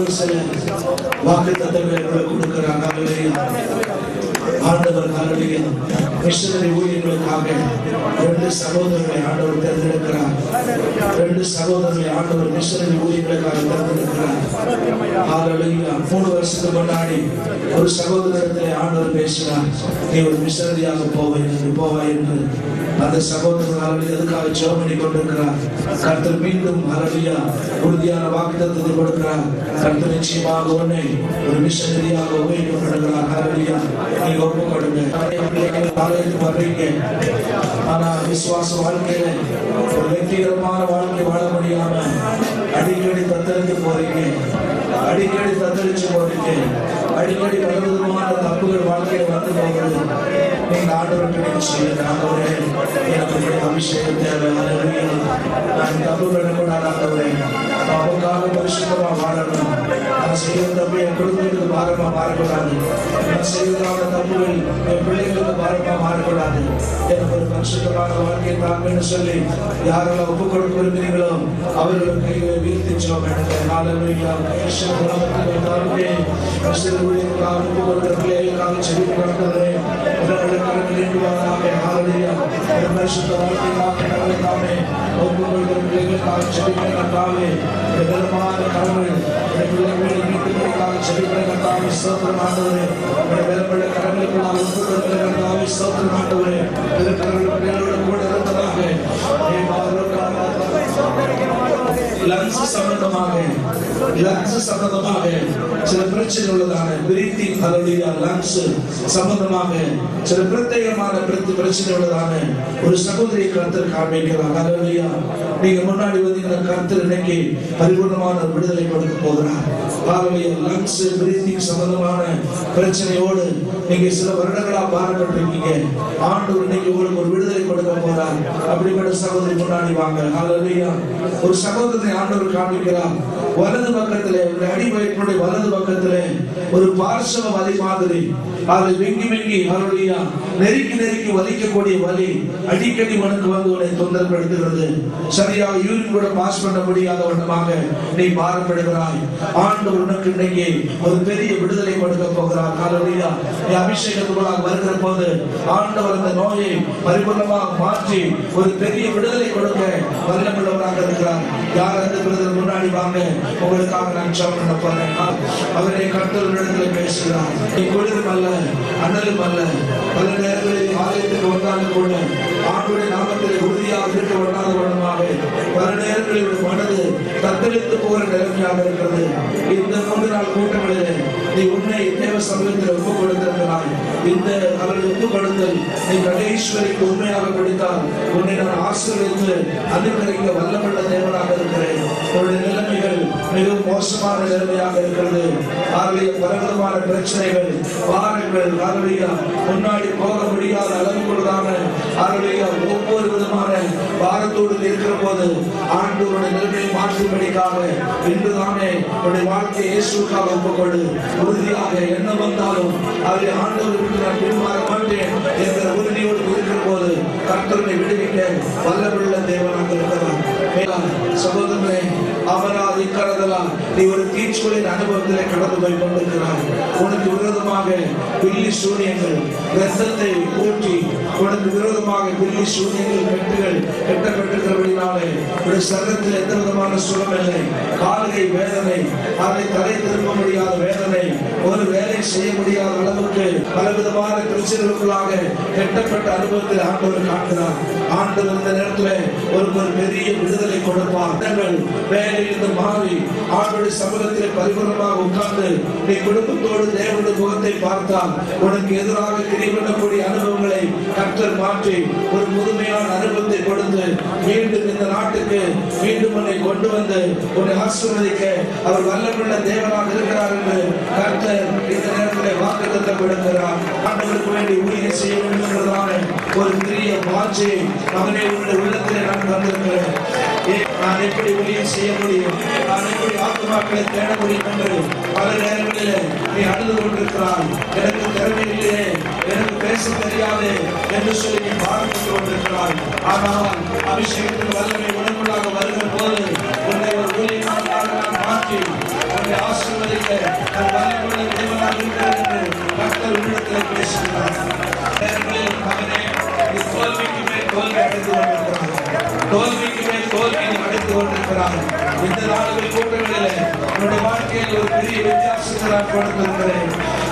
ஆண்டவர் சில வாக்கு தத்தங்களை கொடுக்கிறார் ஹalleluya. ஆண்டவர் ஹalleluya. மிஷனரி ஊழியர்களுக்காக ரெண்டு சகோதரர்களை ஆண்டவர் தேர்ந்தெடுக்கிறார் ரெண்டு சகோதரர்களை ஆண்டவர் மிஷனரி ஊழியர்களுக்காக தேர்ந்தெடுக்கிறார் ஹalleluya. மூணு வருஷத்துக்கு முன்னாடி ஒரு சகோதரத்திலே ஆண்டவர் பேசினார் நீ ஒரு மிஷனரியாக போவாய் என்று போவாய் என்று அந்த சகோதரர் ஹalleluya எதுக்காக ஜெபம் பண்ணி கொண்டிருக்கிறார் கர்த்தர் மீண்டும் ஹalleluya உறுதியான வாக்குத்தத்தத்தை கொடுக்கிறார் கர்த்தர் நிச்சயமாக உன்னை ஒரு மிஷனரியாக உபயோகப்படுகிறார் ஹalleluya நீங்க ஒப்பு கொடுங்க ஆலயத்துக்கு வர்றீங்க ஆனா விசுவாச வாழ்க்கையில ஒரு வெற்றிகரமான வாழ்க்கை வாழ முடியாம அடிக்கடி தத்தளித்து போறீங்க அடிக்கடி தத்தளிச்சு போறீங்க அடிக்கடி பல விதமான தப்புகள் வாழ்க்கையில வந்து போகிறது நீங்க ஆண்டவருக்கு நீங்க செய்யுங்க ஆண்டவரே எனக்கு இப்படி அபிஷேகம் தேவை ஹalleluya நான் தப்பு பண்ணக்கூடாது ஆண்டவரே நான் உமக்காக பரிசுத்தமா வாழணும் நான் செய்கிற தப்பு என் குடும்பத்துக்கு பாரமா மாறக்கூடாது நான் செய்வதான தப்புகள் என் பிள்ளைகளுக்கு பாரமா மாறக்கூடாது எனக்கு ஒரு பரிசுத்தமான வாழ்க்கை தாங்கன்னு சொல்லி யாரெல்லாம் ஒப்பு கொடுக்க விரும்புகிறீங்களோ அவர்கள் கைகளை வீழ்த்திச்சோம் எனக்கு ஹalleluya கிருஷ்ண குலத்துக்கு வந்தாலுமே கிறிஸ்துவ ஊழியர்களுக்காக ஒப்பு கொடுக்கிற பிள்ளைகளுக்காக செபிக்கிறார்களே உடனடி கரங்கள் நீண்டுவாராக ஹalleluya ஒரு பரிசுத்த வாழ்க்கைக்காக கடவுளை தாமே ஒப்பு கொடுக்கிற பிள்ளைகளுக்காக செபிக்கிறார்களே பிரபலமான கரங்கள் என் பிள்ளைகளை மீட்டுவதற்காக செபிக்கிறார்களே ஸ்தோத்திரம் ஆண்டவரே உடைய வேறுபட்ட கரங்களுக்கு நான் ஒப்பு கொடுக்கிறார்களே ஸ்தோத்திரம் ஆண்டவரே இருக்கிறவர்கள் பிள்ளைகளோடு கூட இருப்பதாக லங்ஸ் சம்பந்தமாக லங்ஸ் சம்பந்தமாக சில பிரச்சனை உள்ளதான பிரீத்திங் அதனுடைய லங்ஸ் சம்பந்தமாக சில பிரத்யேகமான பிரச்ச- பிரச்சனை உள்ளதான ஒரு சகோதரி கருத்தர் காண்பிக்கிறார் அதனுடைய நீங்க முன்னாடி வந்து இந்த கருத்தர் இன்னைக்கு பரிபூர்ணமான ஒரு விடுதலை கொடுக்க போகிறார் அவருடைய லங்ஸ் பிரீத்திங் சம்பந்தமான பிரச்சனையோடு நீங்க சில வருடங்களா பாரப்பட்டிருக்கீங்க ஆண்டவர் இன்னைக்கு உங்களுக்கு ஒரு விடுதலை கொடுக்க போறார் அப்படிப்பட்ட சகோதரி முன்னாடி வாங்க ஹalleluya ஒரு சகோதரனை ஆண்டவர் காண்பிக்கிறார் வலது பக்கத்திலே ஒரு அடி வயிற்றுடைய வலது பக்கத்திலே ஒரு பார்சவ வலி மாதிரி அதை வெங்கி வெங்கி ஹalleluya நெருக்கி நெருக்கி வலிக்கக்கூடிய வலி அடிக்கடி உனக்கு வந்து உன்னை தொந்தரப்படுத்துகிறது சரியாக யூரின் கூட பாஸ் பண்ண முடியாத வண்ணமாக நீ பாரப்படுகிறாய் ஆண்டவர் உனக்கு இன்னைக்கு ஒரு பெரிய விடுதலை கொடுக்க போகிறார் ஹalleluya நீ அபிஷேகத்துக்குள்ளாக வருகிற போது ஆண்டவர் அந்த நோயை பரிபூர்ணமாக மாற்றி ஒரு பெரிய விடுதலை கொடுக்க வல்லமுள்ளவராக இருக்கிறார் யார் அந்த பிரதர் முன்னாடி வாங்க உங்களுக்காக நான் ஜெபம் பண்ண போறேன் அவரை கர்த்தரிடத்தில் பேசுகிறார் நீ குளிரும் அல்ல அனலும் அல்ல பல நேரங்களில் ஆலயத்துக்கு வந்தாலும் கூட ஆண்டுடைய நாமத்தில் உறுதியாக இருக்க விடாத வண்ணமாக பல நேரங்களில் உன் மனது தத்தளித்து போகிற நிலைமையாக இருக்கிறது இந்த மூன்று நாள் கூட்டங்களிலே நீ உன்னை தேவ சமூகத்தில் ஒப்பு கொடுத்திருக்கிறாய் இந்த அவர்கள் ஒப்பு கொடுத்தல் நீ கணேஸ்வரிக்கு உண்மையாக கொடுத்தால் உன்னை நான் ஆசீர்வதித்து அனுகிரகிக்க வல்லமுள்ள தேவனாக இருக்கிறேன் உன்னுடைய நிலைமைகள் மிகவும் மோசமான நிலைமையாக இருக்கிறது அவருடைய பலவிதமான பிரச்சனைகள் பாரங்கள் அவருடைய முன்னாடி போக முடியாத அளவுக்குள்ளதான அவருடைய ஒவ்வொரு விதமான பாரத்தோடு இருக்கிற போது ஆண்டவருடைய நிலைமையை மாற்றும்படிக்காக இன்றுதானே உன்னுடைய வாழ்க்கையை இயேசுக்காக ஒப்புக்கொடு உறுதியாக என்ன வந்தாலும் அவரை ஆண்டவர் விட்டு நான் பின்மாற மாட்டேன் என்ற உறுதியோடு இருக்கிற போது கர்த்தரை விடுவிக்க வல்லமுள்ள தேவனாக இருக்கிறார் மேலான சகோதரனே அமராதி கடந்தலா நீ ஒரு தீச்சுகளின் அனுபவத்திலே கடந்து போய் கொண்டிருக்கிறாய் உனக்கு விரோதமாக பில்லி சூனியங்கள் ரத்தத்தை ஊற்றி உனக்கு விரோதமாக பில்லி சூனியங்கள் கட்டுகள் கட்டப்பட்டிருக்கிறபடினாலே ஒரு சரத்தில் எந்த விதமான சுகம் இல்லை கால்கை வேதனை அதை தலை திரும்ப முடியாத வேதனை ஒரு வேலை செய்ய முடியாத அளவுக்கு பலவிதமான பிரச்சனைகளுக்குள்ளாக கட்டப்பட்ட அனுபவத்தில் ஆண்டவர் காட்டுகிறார் ஆண்டவர் இந்த நேரத்தில் ஒரு ஒரு பெரிய விடுதலை கொடுப்பார் இடங்கள் வேலையிலிருந்து மாறி ஆண்டோடைய சமூகத்தில் பரிபூர்ணமாக உட்கார்ந்து நீ குடும்பத்தோடு தேவனுடைய முகத்தை பார்த்தால் உனக்கு எதிராக கிரிவண்ணக்கூடிய அனுபவங்களை கர்த்தர் மாற்றி ஒரு புதுமையான அனுபவத்தை கொடுத்து மீண்டும் இந்த நாட்டுக்கு மீண்டும் உன்னை கொண்டு வந்து உன்னை ஆசீர்வதிக்க அவர் வல்லமுள்ள தேவனாக இருக்கிறார் என்று கர்த்தர் இந்த நேரத்தில் வாக்குத்தத்தம் கொடுக்கிறார் ஆண்டவருக்கு வேண்டி ஊழியர் செய்ய வேண்டும் என்பதான ஒரு பெரிய வாஞ்சையை அவனே உன்னுடைய உள்ளத்திலே நான் தந்திருக்கிறேன் ஏ, நான் எப்படி ஊழியர் செய்ய முடியும் நான் எப்படி ஆத்துமாக்களை தேட முடியும் என்று பல நேரங்களிலே நீ அழுது கொண்டிருக்கிறாய் எனக்கு திறமை இல்லையே எனக்கு பேச தெரியாது என்று சொல்லி நீ பாடப்பட்டு கொண்டிருக்கிறாய் ஆனால் அபிஷேகத்தின் வல்லமை உடம்புலாக வருகிற போது உன்னை ஒரு ஊழியனாக நான் மாற்றி உன்னை ஆசீர்வதித்து கொடுக்க நான் வல்லமுள்ள தேவனாக இருக்கிறேன் என்று கர்த்தர் உன்னிடத்தில் பேசுகிறார் நேரங்களில் மகனே நீ தோல்விக்கு மேல் தோல்வி அடைந்து கொண்டிருக்கிறார் தோல்விக்கு மேல் தோல்வி நீ அடைந்து கொண்டிருக்கிறார் இந்த நாடுகள் கூட்டங்களிலே உன்னுடைய வாழ்க்கையில் ஒரு பெரிய வித்தியாசத்தை நான் கொடுத்திருக்கிறேன்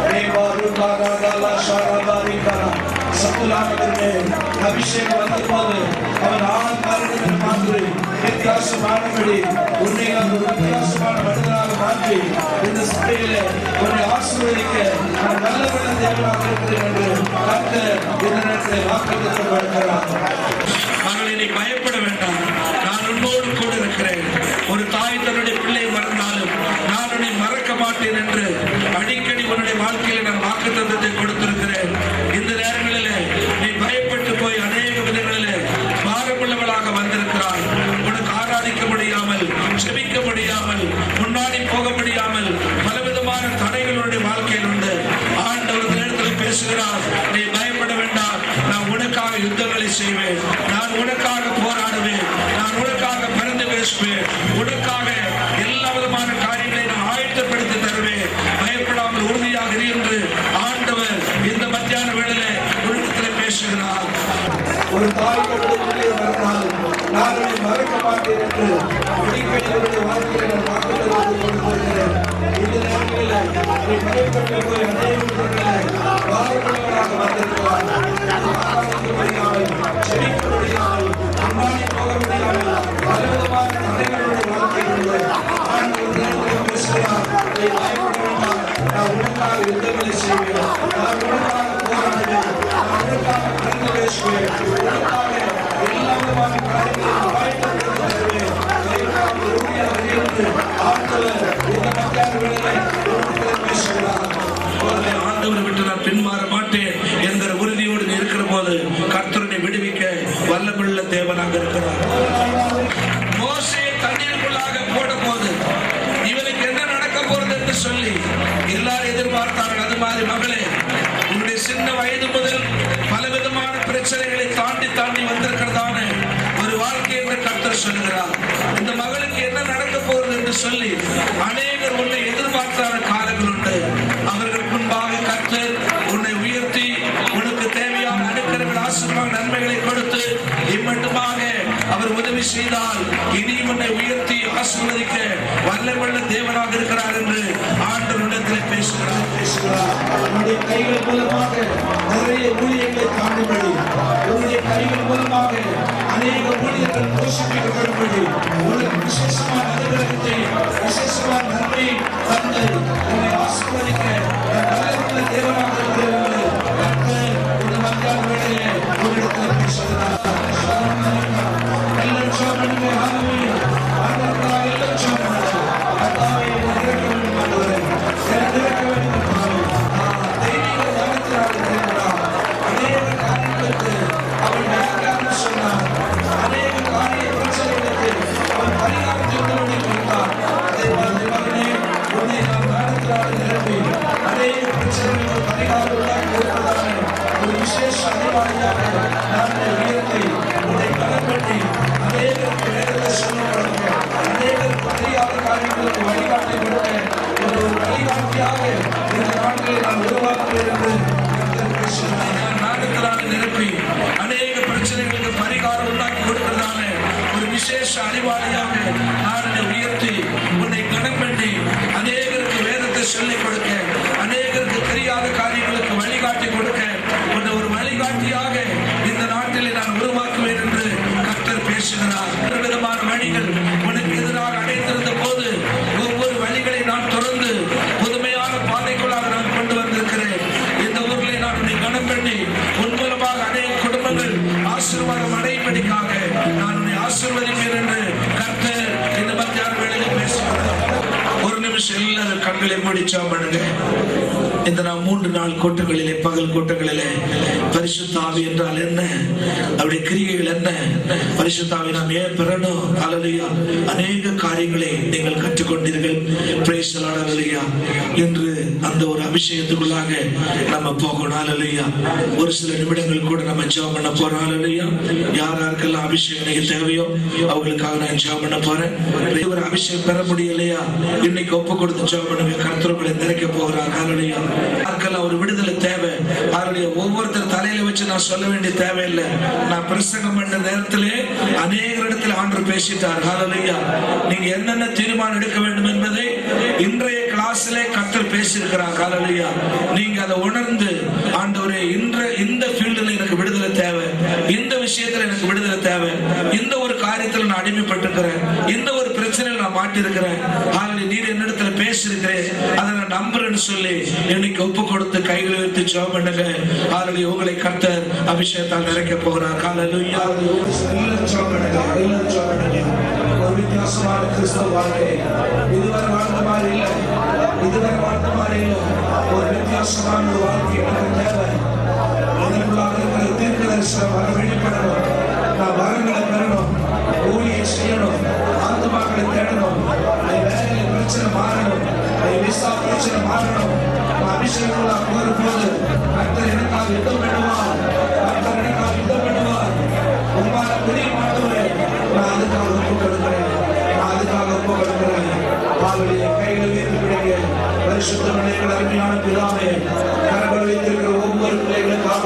சத்துலானவர்களே அபிஷேகம் வந்தபோது அவன் ஆண் காரணம் மாற்றி வித்தியாசமானபடி உன்னை நான் ஒரு வித்தியாசமான மனிதனாக மாற்றி இந்த சபையிலே உன்னை ஆசீர்வதிக்க நான் நல்லவன தேவனாக இருக்கிறேன் என்று கர்த்தர் இந்த நேரத்தில் வாக்குத்தத்தம் கொடுக்கிறார் மகளே நீ பயப்பட வேண்டாம் நான் உன்னோடு கூட இருக்கிறேன் ஒரு தாய் தன்னுடைய பிள்ளையை மறந்தாலும் நான் உன்னை மறக்க மாட்டேன் என்று அடிக்கடி உன்னுடைய வாழ்க்கையில் நான் வாக்கு தந்தத்தை கொடுத்திருக்கிறேன் இந்த நேரங்களிலே நீ பயப்பட்டு போய் அநேக விதங்களிலே பாரமுள்ளவளாக வந்திருக்கிறாய் உனக்கு ஆராதிக்க முடியாமல் செபிக்க முடியாமல் முன்னாடி போக முடியாமல் பலவிதமான தடைகள் உன்னுடைய வாழ்க்கையில் உண்டு ஆண்டவர் இந்த நேரத்தில் பேசுகிறார் நீ பயப்பட வேண்டாம் நான் உனக்காக யுத்தங்களை செய்வேன் நான் உனக்காக போராடுவேன் நான் உனக்காக பறந்து பேசுவேன் உனக்காக எல்லா விதமான காரியங்களை நான் ஆயத்தப்படுத்தி தருவேன் பயப்படாமல் உறுதியாக இரு என்று ஆண்டவர் இந்த மத்தியான வேளையிலே உலகத்தில் பேசுகிறார் ஒரு தாய் கண்டு பிள்ளை மறந்தால் நான் உன்னை மறக்க மாட்டேன் என்று அடிக்கடி அவருடைய வாழ்க்கையை நான் வாக்குத்தத்தத்தை கொடுத்திருக்கிறேன் இந்த நேரங்களில் நீ பயப்பட்டு போய் அநேக விதங்களில் பாரமுள்ளவனாக வந்திருக்கிறார் ஆராதிக்க முடியாமல் செபிக்க முடியாமல் முன்னாடி போக முடியாமல் பலவிதமான தடைகளுடைய வாழ்க்கையில் உண்டு ஆண்டவர் நேரத்தில் பேசுகிறார் நீ பயப்பட வேண்டாம் நான் உனக்காக யுத்தங்களை செய்வேன் நான் உனக்காக போராடுவேன் நான் உனக்காக கலந்து பேசுவேன் உனக்காக எல்லா விதமான காரியங்களையும் ஆயத்தப்படுத்தி தருவேன் பயப்படாமல் உறுதியாக இருந்து ஆண்டவர் இந்த மத்தியான வேளையிலே உன்னிடத்தில் பேசுகிறார் உன்னை ஆண்டவரை விட்டு நான் பின்மாற மாட்டேன் என்கிற உறுதியோடு நீ இருக்கிற போது கர்த்தரனை விடுவிக்க வல்லமுள்ள தேவனாக இருக்கிறார் மோசே தண்ணீருக்குள்ளாக போட போது இவனுக்கு என்ன நடக்க போறது என்று சொல்லி எல்லாரும் எதிர்பார்த்தார்கள் அது மாதிரி மகளே உன்னுடைய சின்ன வயது முதல் பலவிதமான பிரச்சனைகளை தாண்டி தாண்டி வந்திருக்கிறதான ஒரு வாழ்க்கை என்று கர்த்தர் சொல்கிறார் இந்த மகளுக்கு என்ன நடக்க போகிறது என்று சொல்லி அநேகர் உன்னை எதிர்பார்த்தார காலங்கள் உண்டு அவர்கள் முன்பாக கர்த்தர் உன்னை உயர்த்தி உனக்கு தேவையான அனுக்கிரங்கள் ஆசீர்வாத நன்மைகளை கொடுத்து இம்மட்டுமாக அவர் உதவி செய்தால் இனி உன்னை உயர்த்தி ஆசீர்வதிக்க வல்லமுள்ள தேவனாக இருக்கிறார் என்று ஆண்டவரிடத்தில் பேசுகிறார் பேசுகிறார் உன்னுடைய கைகள் மூலமாக நிறைய ஊழியர்களை காணும்படி உன்னுடைய கைகள் மூலமாக அநேக ஊழியர்கள் போஷிக்கப்படும்படி உனக்கு விசேஷமான அனுகிரகத்தை விசேஷமான நன்மையை தந்து உன்னை ஆசீர்வதிக்க நான் நல்ல தேவனாக இருக்கிறேன் என்று கர்த்தர் இந்த மத்தியான வேளையிலே உன்னிடத்தில் பேசுகிறார் எல்லாம் சோமனுமே ஆகவே ஆண்டவராக எல்லாம் சோமனே கர்த்தாவே என்னை இறக்க வேண்டும் ஆண்டவரே என்னை இறக்க வேண்டும் கர்த்தாவே நான் தெய்வீக ஞானத்தினால இருக்கிறார் அநேக காரியங்களுக்கு அவன் வியாக்கியானம் சொன்னார் அநேக காரிய பிரச்சனைகளுக்கு அவன் பரிகாரம் சொல்லும்படி கொடுத்தார் அதே மாதிரி மகனே உன்னை நான் ஞானத்தினால நிரப்பி அநேக பிரச்சனைகளுக்கு பரிகாரம் உண்டாக்கி கொடுப்பதான ஒரு விசேஷ அறிவாளியாக நான் உன்னை உயர்த்தி உன்னை கடன் பண்ணி அநேகருக்கு வேதத்தை சொல்ல கொடுக்க அநேகருக்கு தெரியாத காரியங்களுக்கு வழிகாட்டி கொடுக்க ஒரு ஒரு வழிகாட்டியாக இந்த நாட்களை நான் உருவாக்குவேன் என்று கர்த்தர் பேசுகிறார் நான் நாடகத்தினால் நிரப்பி அநேக பிரச்சனைகளுக்கு பரிகாரம் உண்டாக்கி கொடுக்கிறதான ஒரு விசேஷ அறிவாளியாக நான் என்னை உயர்த்தி உன்னை கணம் பண்ணி அநேகருக்கு வேதத்தை சொல்லிக் கொடுக்க அநேகருக்கு தெரியாத காரியங்களுக்கு வழிகாட்டி கொடுக்க உன்னை ஒரு வழிகாட்டியாக இந்த நாட்டிலே நான் உருவாக்குவேன் என்று கர்த்தர் பேசுகிறார் ஒரு விதமான வழிகள் உனக்கு எதிராக அடைத்திருந்த போது ஒவ்வொரு வழிகளை நான் தொடர்ந்து புதுமையான பாதைக்குள்ளாக நான் கொண்டு வந்திருக்கிறேன் இந்த ஊரில் நான் உன்னை கனம் பண்ணி உன் மூலமாக அநேக குடும்பங்கள் ஆசீர்வாதம் அடையும்படிக்காக நான் உன்னை ஆசீர்வதிப்பேன் என்று கர்த்தர் இந்த மத்தியான வேளையில் பேசுகிறார் ஒரு நிமிஷம் எல்லாரும் கண்களை முடிச்சா பண்ணுங்க இந்த நாம் மூன்று நாள் கூட்டங்களிலே பகல் கூட்டங்களிலே பரிசுத்த ஆவி என்றால் என்ன அவருடைய கிரியைகள் என்ன பரிசுத்த ஆவி நாம் ஏன் பெறணும் அலலுயா அநேக காரியங்களை நீங்கள் கற்றுக்கொண்டீர்கள் Praise the Lord, hallelujah. இன்று அந்த ஒரு அபிஷேகத்துக்குள்ளாக நம்ம போகணும் அலலுயா ஒரு சில நிமிடங்கள் கூட நம்ம ஜெபம் பண்ண போறோம் அலலுயா யார் யாருக்கெல்லாம் அபிஷேகம் இன்னைக்கு தேவையோ அவங்களுக்காக நான் ஜெபம் பண்ண போறேன் ஒரு அபிஷேகம் பெற முடியலையா இன்னைக்கு ஒப்பு கொடுத்து ஜெபம் பண்ணுங்க கர்த்தர்களை நிறைக்க போகிறார் ஹalleluya யாருக்கெல்லாம் ஒரு விடுதலை தேவை ஹalleluya ஒவ்வொருத்தர் தலையில வச்சு நான் சொல்ல வேண்டிய தேவையில்லை நான் பிரசங்கம் பண்ண நேரத்திலே அநேக இடத்துல ஆண்டவர் பேசிட்டார் ஹalleluya நீங்க என்னென்ன தீர்மானம் எடுக்க வேண்டும் என்பதை இன்றைய கிளாஸ்ல கர்த்தர் பேசியிருக்கிறார் ஹalleluya நீங்க அதை உணர்ந்து ஆண்டவரே இன்ற இந்த ஃபீல்டுல எனக்கு விடுதலை தேவை இந்த விஷயத்துல எனக்கு விடுதலை தேவை இந்த ஒரு காரியத்துல நான் அடிமைப்பட்டிருக்கிறேன் இந்த ஒரு பிரச்சனையில் நான் மாட்டிருக்கிறேன் ஆல்ரெடி நீர் என்னிடத்துல பேசியிருக்கிறேன் அதை நான் நம்புறேன்னு சொல்லி இன்னைக்கு ஒப்பு கொடுத்து கைகளை வைத்து ஜெபம் பண்ணுங்க ஆல்ரெடி உங்களை கர்த்தர் அபிஷேகத்தால் நிறைக்க போகிறார் ஹalleluya எல்லாரும் ஜெபம் பண்ணுங்க. எல்லாரும் ஜெபம் பண்ணுங்க. ஒரு வித்தியாசமான கிறிஸ்தவ வாழ்க்கை இதுவரை வாழ்ந்த மாதிரி இல்லை இதுவரை வாழ்ந்த மாதிரி இல்லை ஒரு வித்தியாசமான ஒரு வாழ்க்கை எனக்கு தேவை எனக்குள்ளாக இருக்கிற தீர்க்க தரிசனம் வர வெளிப்படணும் நான் வரங்களை பெறணும் ஊழியை செய்யணும் ஆத்துமாக்களை தேடணும் என் வேலையில பிரச்சனை மாறணும் என் விசா பிரச்சனை மாறணும் நான் அபிஷேகங்களா போகும்போது கர்த்தர் எனக்காக யுத்தம் பண்ணுவார் கர்த்தர் எனக்காக யுத்தம் பண்ணுவார் உங்களால புரிய மாட்டவரே நான் அதுக்காக ஒப்பு கொடுக்கிறேன் நான் அதுக்காக ஒப்பு கொடுக்கிறேன் பாவலிய கைகளை உயர்த்தி பிடிங்க பரிசுத்த பிள்ளைகள் அருமையான பிதாவே கரங்கள் வைத்திருக்கிற ஒவ்வொரு பிள்ளைகளுக்காக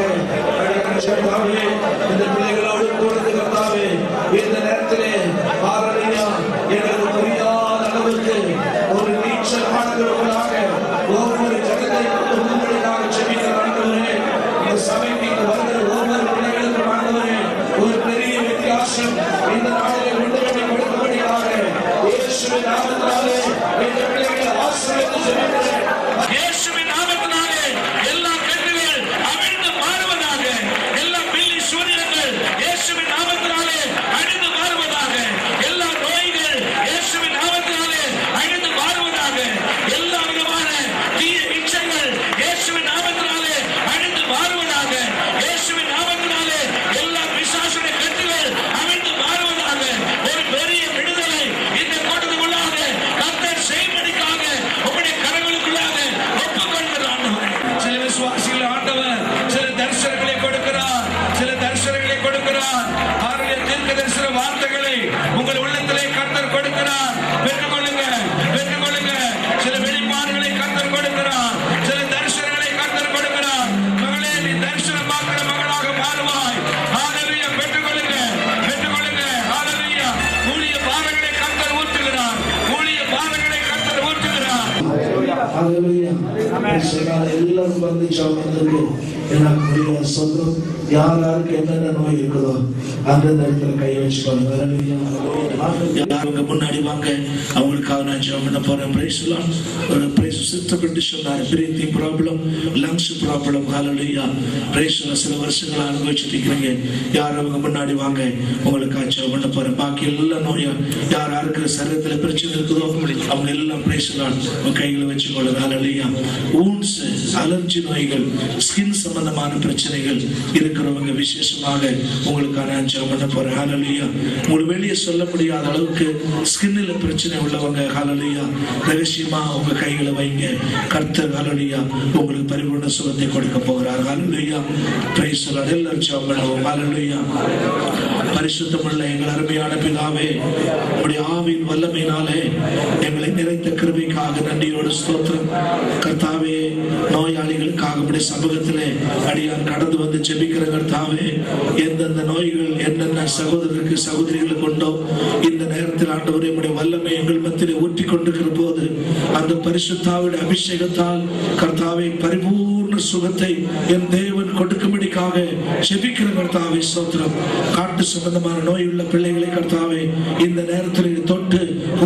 கர்த்தாவே, இந்த பிள்ளைகளோடு கொடுத்து கர்த்தாவே இந்த நேரத்திலே பாரதியா எங்களுக்கு புரியாத அளவுக்கு ஒரு நீச்சல் ஆடுகிறவர்களாக ஒவ்வொரு ஜனத்தை உங்களுக்காக செபிக்கிற ஆண்டவரே இந்த சபைக்கு இங்கு வருகிற ஒவ்வொரு பிள்ளைகளுக்கும் ஆண்டவரே ஒரு பெரிய வித்தியாசம் இந்த நாளிலே உண்டு பண்ணி கொடுக்கும்படியாக இயேசுவின் நாமத்தினாலே இந்த பிள்ளைகளை ஆசீர்வதித்து ஜெபிக்கிறேன் இயேசுவின் நாமத்தினாலே எல்லா கட்டுகள் அவிழ்ந்து மாறுவதாக எல்லா பில்லி சூரியங்கள் இயேசுவின் நாமத்தினாலே அழிந்து மாறுவதாக எல்லா நோய்கள் இயேசுவின் நாமத்தினாலே அழிந்து மாறுவதாக எல்லா விதமான தீய இச்சைகள் இயேசுவின் நாமத்தினாலே அழிந்து மாறுவதாக இயேசுவின் நாமத்தினாலே எல்லா பிசாசுடைய கட்டுகள் அவிழ்ந்து மாறுவதாக ஒரு பெரிய விடுதலை இந்த கூட்டத்துக்குள்ளாக கர்த்தர் செய்வதற்காக உங்களுடைய கரங்களுக்குள்ளாக ஒப்புக்கொள்கிற ஆண்டவரே சில விசுவாசிகள் ஆண்டவர் சில தரிசனங்களை கொடுக்கிறார் சில தரிசனங்களை கொடுக்கிறார் அவருடைய தீர்க்க தரிசன வார்த்தைகளை உங்கள் உள்ளத்திலே கர்த்தர் கொடுக்கிறார் பெற்றுக்கொள்ளுங்க பெற்றுக்கொள்ளுங்க சில வெளிப்பாடுகளை கர்த்தர் கொடுக்கிறார் சில தரிசனங்களை கர்த்தர் கொடுக்கிறார் மகளே நீ தரிசனம் பார்க்கிற மகளாக மாறுவாய் ஹalleluya பெற்றுக்கொள்ளுங்க பெற்றுக்கொள்ளுங்க ஹalleluya ஊழிய பாரங்களை கர்த்தர் ஊற்றுகிறார் ஊழிய பாரங்களை கர்த்தர் ஊற்றுகிறார் ஹalleluya சொன்னால் எல்லாரும் வந்து ஜெபத்துக்கு எனக்கு முடியல சொல்றோம் யார் யாருக்கு என்னென்ன நோய் இருக்குதோ அந்தந்த இடத்துல கை வச்சுக்கோங்க ஹalleluya அவங்க முன்னாடி வாங்க அவங்களுக்காக நான் ஜெபம் பண்ண போறேன் பிரைஸ் ஒரு பிரைஸ் சித்தப்பட்டு சொன்னார் பிரீத்திங் ப்ராப்ளம் லங்ஸ் ப்ராப்ளம் ஹalleluya பிரைஸ் சில வருஷங்களா அனுபவிச்சுட்டு இருக்கிறீங்க யார் அவங்க முன்னாடி வாங்க உங்களுக்காக ஜெபம் பண்ண போறேன் பாக்கி எல்லா நோயும் யார் யாருக்கு சரீரத்துல பிரச்சனை இருக்குதோ அவங்க எல்லாம் பிரைஸ் உங்க கைகளை வச்சுக்கொள்ளுங்க ஹalleluya ஊன்ஸ் அலர்ஜி நோய்கள் ஸ்கின் சம்பந்தமான பிரச்சனைகள் இருக்கிறவங்க விசேஷமாக உங்களுக்காக நான் ஜெபம் பண்ண போறேன் ஹalleluya உங்களுக்கு வெளியே சொல்ல முடியாத அளவுக்கு ஸ்கின்னில் பிரச்சனை உள்ளவங்க ஹalleluya ரகசியமா உங்க கைகளை வைங்க கர்த்தர் ஹalleluya உங்களுக்கு பரிபூர்ண சுகத்தை கொடுக்க போகிறார் ஹalleluya பிரைஸ் லார்ட் எல்லாரும் ஜெபம் பண்ணுவோம் ஹalleluya பரிசுத்தமுள்ள எங்கள் அருமையான பிதாவே உடைய ஆவியின் வல்லமையினாலே எங்களை நிறைத்த கிருபைக்காக நன்றியோடு ஸ்தோத்திரம் கர்த்தாவே நோயாளிகளுக்காக உடைய சமூகத்திலே அடியார் கடந்து வந்து ஜெபிக்கிற கர்த்தாவே எந்தெந்த நோய்கள் என்னென்ன சகோதரருக்கு சகோதரிகளுக்கு உண்டோ இந்த நேரத்தில் ஆண்டவரே உடைய வல்லமை எங்கள் மத்தியிலே ஊற்றி கொண்டிருக்கிற போது அந்த பரிசுத்தாவுடைய அபிஷேகத்தால் கர்த்தாவை பரிபூர்ண சுகத்தை என் தேவன் கொடுக்கும்படிக்காக ஜெபிக்கிற கர்த்தாவை ஸ்தோத்திரம் காட்டு சம்பந்தமான நோய் உள்ள பிள்ளைகளை கர்த்தாவே இந்த நேரத்தில் நீர் தொட்டு பூர்ணமான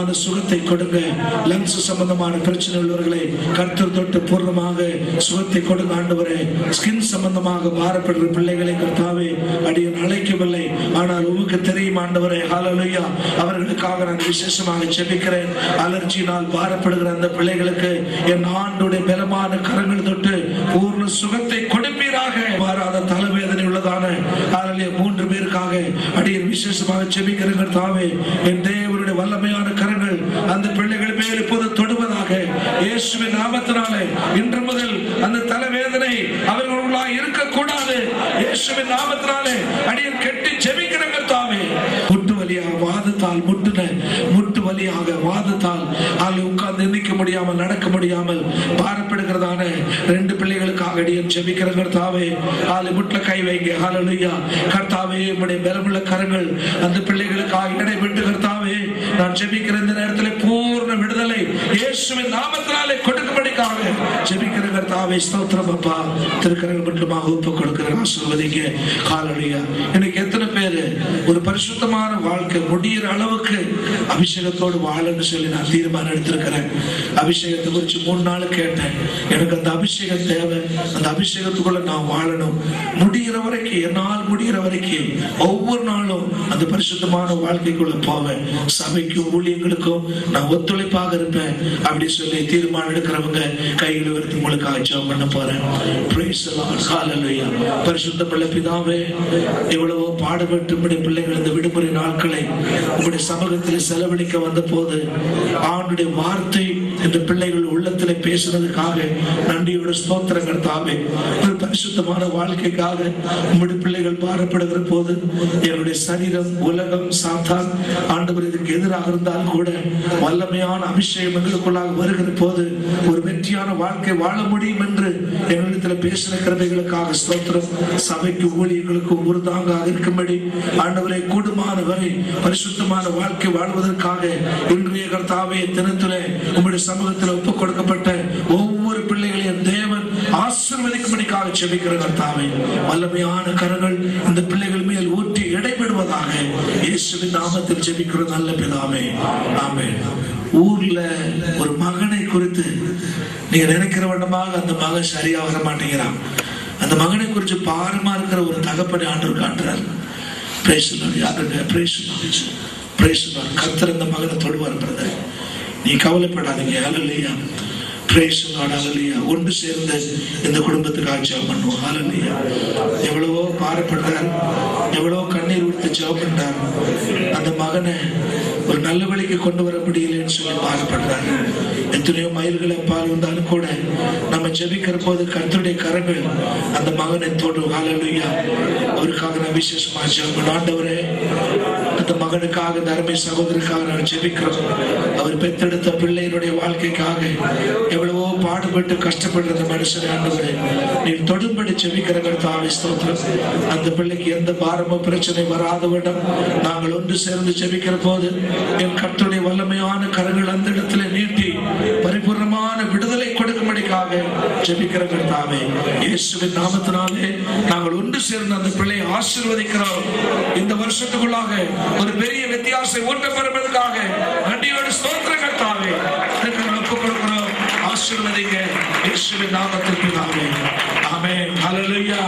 பூர்ணமான சுகத்தை கொடுங்க லங்ஸ் சம்பந்தமான பிரச்சனை உள்ளவர்களை கர்த்தர் தொட்டு பூர்ணமாக சுகத்தை கொடுங்க ஆண்டவரே ஸ்கின் சம்பந்தமாக பாரப்படுற பிள்ளைகளை கர்த்தாவே அடியன் அழைக்கவில்லை ஆனால் உமக்கு தெரியும் ஆண்டவரே ஹalleluya அவர்களுக்காக நான் விசேஷமாக ஜெபிக்கிறேன் அலர்ஜியினால் பாரப்படுகிற அந்த பிள்ளைகளுக்கு என் ஆண்டுடைய பலமான கரங்கள் தொட்டு பூர்ண சுகத்தை கொடுப்பீராக மாறாத தலைவேதனை உள்ளதான ஹalleluya மூன்று பேருக்காக அடியன் விசேஷமாக ஜெபிக்கிறேன் கர்த்தாவே என் தேவனுடைய வல்லமையான கரங்கள் அந்த பிள்ளைகள் மேல் இப்போது தொடுவதாக இயேசுவின் நாமத்தினாலே இன்று முதல் அந்த தலைவேதனை அவர்களுக்குள்ளாக இருக்கக்கூடாது இயேசுவின் நாமத்தினாலே அடியன் கெட்டி ஜெபிக்கிறேன் கர்த்தாவே முட்டு வலியாக வாதத்தால் முட்டுன முட்டு வலியாக வாதத்தால் அதில் உட்கார்ந்து எந்திக்க முடியாமல் நடக்க முடியாமல் பாரப்படுகிறதான ரெண்டு பிள்ளைகளுக்காக அடியன் ஜெபிக்கிறேன் கர்த்தாவே ஆளு முட்ல கை வைங்க ஹalleluya கர்த்தாவே உம்முடைய பலமுள்ள கரங்கள் அந்த பிள்ளைகளுக்காக இடை விட்டு கர்த்தாவே நான் ஜெபிக்கிற இந்த நேரத்தில் பூர்ண விடுதலை இயேசுவின் நாமத்தினாலே கொடுக்கும்படிக்காக ஜெபிக்கிற கர்த்தாவே ஸ்தோத்திரம் அப்பா திருக்கரங்கள் மட்டுமாக ஒப்பு கொடுக்கிற ஆசீர்வதிங்க ஹalleluya இன்னைக்கு எத்தனை பேர் ஒரு பரிசுத்தமான வாழ்க்கை முடியிற அளவுக்கு அபிஷேகத்தோடு வாழன்னு சொல்லி நான் தீர்மானம் எடுத்திருக்கிறேன் அபிஷேகத்தை குறித்து மூணு நாள் கேட்டேன் எனக்கு அந்த அபிஷேகம் தேவை அந்த அபிஷேகத்துக்குள்ள நான் வாழணும் முடிகிற வரைக்கும் என்னால் முடிகிற வரைக்கும் ஒவ்வொரு நாளும் அந்த பரிசுத்தமான வாழ்க்கைக்குள்ள போவேன் சபைக்கும் ஊழியங்களுக்கும் நான் ஒத்துழைப்பாக இருப்பேன் அப்படி சொல்லி தீர்மானம் எடுக்கிறவங்க கையில் வருத்து உங்களுக்காக ஜெபம் பண்ண போறேன் Praise the Lord. Hallelujah. பரிசுத்த பிள்ளை பிதாவே எவ்வளவோ பாடுபட்டு உம்முடைய பிள்ளைகள் இந்த விடுமுறை நாட்களை உங்களுடைய சமூகத்தில் செலவழிக்க வந்த போது ஆண்டுடைய வார்த்தை இந்த பிள்ளைகள் உள்ளத்துல பேசுனதுக்காக நன்றியோட ஸ்தோத்திரம் கர்த்தாவே ஒரு பரிசுத்தமான வாழ்க்கைக்காக உங்களுடைய பிள்ளைகள் பாரப்படுகிற போது என்னுடைய சரீரம் உலகம் சாத்தான் ஆண்டவர் இதுக்கு எதிராக இருந்தாலும் கூட வல்லமையான அபிஷேகம் எங்களுக்குள்ளாக வருகிற போது ஒரு வெற்றியான வாழ்க்கை வாழ முடியும் என்று எங்களிடத்தில் பேசின கிருபைகளுக்காக ஸ்தோத்திரம் சபைக்கு ஊழியர்களுக்கு உருதாங்காக இருக்கும்படி ஆண்டவரை கூடுமான வரை பரிசுத்தமான வாழ்க்கை வாழ்வதற்காக இன்றைய கர்த்தாவே தினத்திலே உம்முடைய சமூகத்தில் ஒப்புக் கொடுக்கப்பட்ட ஒவ்வொரு பிள்ளைகளையும் தேவன் ஆசீர்வதிக்கும்படிக்காக செபிக்கிற கர்த்தாவே வல்லமையான கரங்கள் இந்த பிள்ளைகள் மேல் ஊற்றி இடைபெறுவதாக இயேசுவின் நாமத்தில் ஜெபிக்கிற நல்ல பிதாவே ஆமென் ஊர்ல ஒரு மகனை குறித்து நீங்க நினைக்கிற வண்ணமாக அந்த மகன் சரியா வர மாட்டேங்கிறான் அந்த மகனை குறித்து பாரமா இருக்கிற ஒரு தகப்பனை ஆண்டவர் காட்டுறார் பிரேசலர் யாருங்க பிரேசலர் பிரேசலர் கர்த்தர் அந்த மகனை தொடுவார் பிரதர் நீ கவலைப்படாதீங்க அலல்லையா பிரேசலர் அலல்லையா ஒன்று சேர்ந்து இந்த குடும்பத்துக்கு ஜெபம் பண்ணுவோம் அலல்லையா எவ்வளவோ பாரப்படுறார் எவ்வளவோ கண்ணீர் விடுத்து ஜெபம் பண்றார் அந்த மகனை ஒரு நல்ல வழிக்கு கொண்டு வர முடியலன்னு சொல்லி பாரப்படுறாரு எத்தனையோ மைல்கள் அப்பால் வந்தாலும் கூட நம்ம ஜெபிக்கிற போது கர்த்தருடைய கரங்கள் அந்த மகனை தொடும் ஹalleluya அவருக்காக நான் விசேஷமா ஜெபம் ஆண்டவரே அந்த மகனுக்காக இந்த அருமை சகோதரருக்காக நான் ஜெபிக்கிறோம் அவர் பெத்தெடுத்த பிள்ளையினுடைய வாழ்க்கைக்காக எவ்வளவோ பாடுபட்டு கஷ்டப்படுற அந்த மனுஷன் ஆண்டவரே நீர் தொடும்படி ஜெபிக்கிற கர்த்தாவே ஸ்தோத்திரம் அந்த பிள்ளைக்கு எந்த பாரமோ பிரச்சனை வராதவிடம் நாங்கள் ஒன்று சேர்ந்து ஜெபிக்கிற போது என் கர்த்தருடைய வல்லமையான கரங்கள் அந்த இடத்துல நீட்டி பரிபூர்ணமான விடுதலை கொடுக்கும்படிக்காக ஜெபிக்கிற கர்த்தாவே இயேசுவின் நாமத்தினாலே நாங்கள் ஒன்று சேர்ந்து அந்த பிள்ளையை ஆசீர்வதிக்கிறோம் இந்த வருஷத்துக்குள்ளாக ஒரு பெரிய வித்தியாசம் ஊட்டப்படுவதற்காக நன்றியோடு ஸ்தோத்திர கர்த்தாவே இதற்கு நாங்கள் ஒப்புக் கொடுக்கிறோம் ஆசீர்வதிங்க இயேசுவின் நாமத்தில் பிதாவே ஆமென் ஹalleluya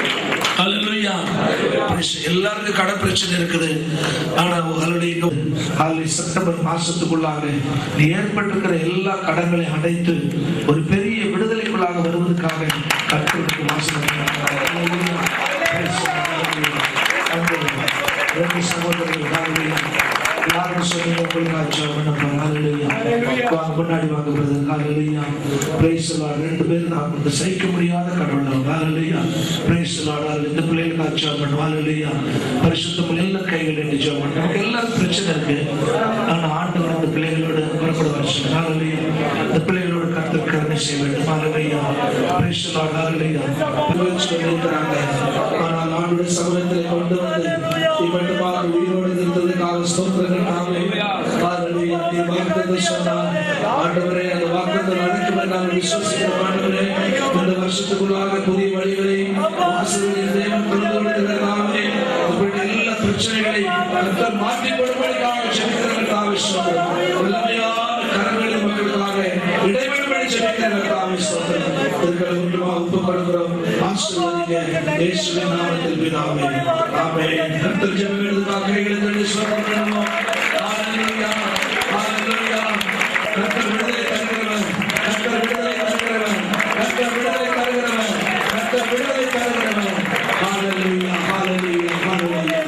ஹalleluya எல்லாருக்கும் கடை பிரச்சனை இருக்குது ஆனா ஹalleluya ஹalleluya செப்டம்பர் மாசத்துக்குள்ளாக நீ ஏற்பட்டிருக்கிற எல்லா கடன்களையும் அடைத்து ஒரு பெரிய விடுதலைக்குள்ளாக வருவதற்காக கர்த்தருக்கு வாசல் ரெண்டு சகோதரர்கள் ஹalleluya யாரும் சொன்னீங்க உங்களுக்காக ஜெபம் பண்ண போறோம் ஹalleluya வாங்க முன்னாடி வாங்க பிரதர் ஹalleluya praise the lord ரெண்டு பேரும் நான் வந்து சகிக்க முடியாத கடவுள் ஹalleluya praise the lord hallelujah. இந்த பிள்ளைகளுக்காக ஜெபம் பண்ணுவோம் ஹalleluya பரிசுத்தம் எல்லா கைகள் என்று ஜெபம் பண்ணுவோம் நமக்கு எல்லாரும் பிரச்சனை இருக்கு ஆனா ஆண்டவர் அந்த பிள்ளைகளோடு புறப்படுவார் சொல்லுங்க ஹalleluya இந்த பிள்ளைகளோடு கர்த்தர் கருணை செய்ய வேண்டும் ஹalleluya praise the lord hallelujah பிள்ளைகள் சொல்லியிருக்கிறாங்க ஆனால் ஆண்டுடைய சமூகத்தில் கொண்டு வந்து இவட்டுமாக உயிரோடு இருந்ததுக்காக ஸ்தோத்திரங்கள் தாமே ஹalleluya நீ வாக்குத்தத்தம் சொன்னார் ஆண்டவரே அந்த வாக்குத்தத்தம் நடக்கும் என்று நாங்கள் விசுவாசிக்கிறோம் ஆண்டவரே இந்த வருஷத்துக்குள்ளாக புதிய வழிகளை ஆசீர்வதித்து தேவன் கொண்டு வருகிறதாகவே இப்படி எல்லா பிரச்சனைகளை கர்த்தர் மாற்றி கொடுப்பதற்காக ஜெபிக்கிறவர்களுக்காக சொல்கிறோம் எல்லா ஸ்தோத்திரப்படுகிறோம் ஆசீர்வதிங்க இயேசுவின் நாமத்தில் பிதாவே ஆமென் கர்த்தர் ஜெபங்களுக்காக கைகளை ஸ்தோத்திரம் பண்ணுவோம் ஹalleluya ஹalleluya கர்த்தர் விடுதலை தருகிறவர் கர்த்தர் விடுதலை தருகிறவர் கர்த்தர் விடுதலை தருகிறவர் கர்த்தர் விடுதலை தருகிறவர் ஹalleluya ஹalleluya ஹalleluya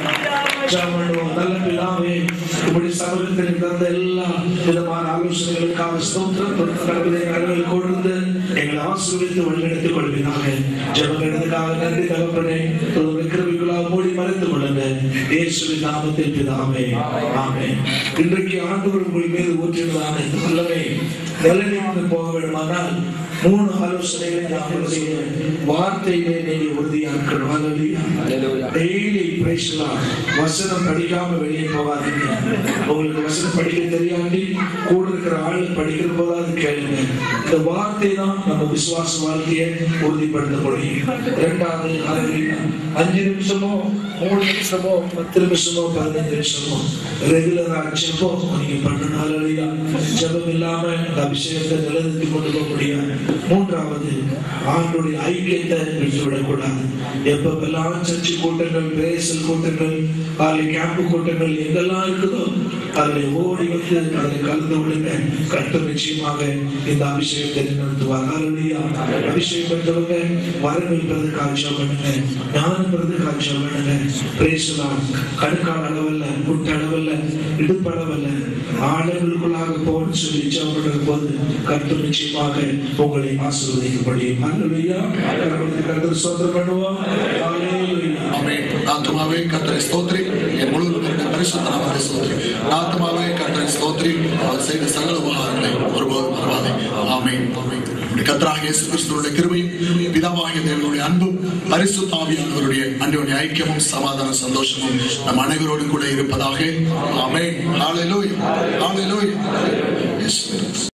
ஜெபம் நல்ல பிதாவே இப்படி சமூகத்தில் தந்த எல்லா விதமான ஆலோசனைகளுக்காக ஸ்தோத்திரம் கடவுளை கடவுள் கொடுத்து எங்களை ஆசீர்வதித்து வழிநடத்திக் கொள்வீராக ஜெபங்களுக்காக நன்றி தகப்பனே உங்களுடைய கிருபைக்குள்ளாக மூடி மறைத்துக் கொள்ளுங்க இயேசுவின் நாமத்தில் பிதாவே ஆமென் இன்றைக்கு ஆண்டவர் உங்கள் மீது ஊற்றினதான இந்த வல்லமை நிலைநின்று போக வேண்டுமானால் மூணு ஆலோசனைகளை நம்மளுடைய வார்த்தையிலே நீங்க உறுதியாக்கணும் Hallelujah. டெய்லி பேசலாம் வசனம் படிக்காம வெளியே போகாதீங்க உங்களுக்கு வசனம் படிக்க தெரியாண்டி கூட இருக்கிற ஆளு படிக்கிற போதாவது கேளுங்க இந்த வார்த்தை தான் நம்ம விசுவாச வாழ்க்கையை உறுதிப்படுத்த முடியும் இரண்டாவது Hallelujah. அஞ்சு நிமிஷமோ மூணு நிமிஷமோ பத்து நிமிஷமோ பதினஞ்சு நிமிஷமோ ரெகுலரா ஜெபம் நீங்க பண்ணணும் Hallelujah. ஜெபம் இல்லாம இந்த அபிஷேகத்தை நிலநிறுத்தி கொண்டு போக முடியாது மூன்றாவது ஆண்டுடைய ஐக்கியத்தை விட்டுவிடக்கூடாது எப்பெல்லாம் சர்ச்சை கூட்டங்கள் பிரேசல் கூட்டங்கள் காலை கேம்பு கூட்டங்கள் எங்கெல்லாம் இருக்குதோ அதில் ஓடி வந்து அதில் கலந்து விடுங்க கர்த்தர் நிச்சயமாக இந்த அபிஷேகத்தை நடத்துவார் Hallelujah. அபிஷேகம் பெற்றவங்க வரங்கள் பிறகு காட்சியம் பண்ணுங்க ஞானம் பிறகு காட்சியம் பண்ணுங்க பிரேசலாம் கணுக்கால் அளவல்ல முட்ட அளவல்ல இடுப்பளவல்ல ஆளுங்களுக்குள்ளாக போன்னு சொல்லி ஜெபம் போது கர்த்தர் நிச்சயமாக உங்களை ஆசீர்வதிக்க முடியும் Hallelujah. கர்த்தருக்கு கர்த்தர் ஸ்தோத்திரம் பண்ணுவோம் Hallelujah. ஆமென். ஆத்துமாவே கர்த்தரை ஸ்தோத்திரி என் முழு உலகத்தின் பரிசுத்த நாமத்தை ஸ்தோத்திரி ஆத்துமாவே கர்த்தரை ஸ்தோத்திரி அவர் செய்த சகல உபகாரங்களை ஒருபோதும் மறவாதே ஆமென் ஆமென். நம்முடைய கர்த்தராகிய இயேசு கிறிஸ்துவுடைய கிருபையும் பிதாவாகிய தேவனுடைய அன்பும் பரிசுத்த ஆவியானவருடைய அன்றைய ஐக்கியமும் சமாதான சந்தோஷமும் நம் அனைவரோடு கூட இருப்பதாக ஆமென் ஹalleluya ஹalleluya இயேசுவே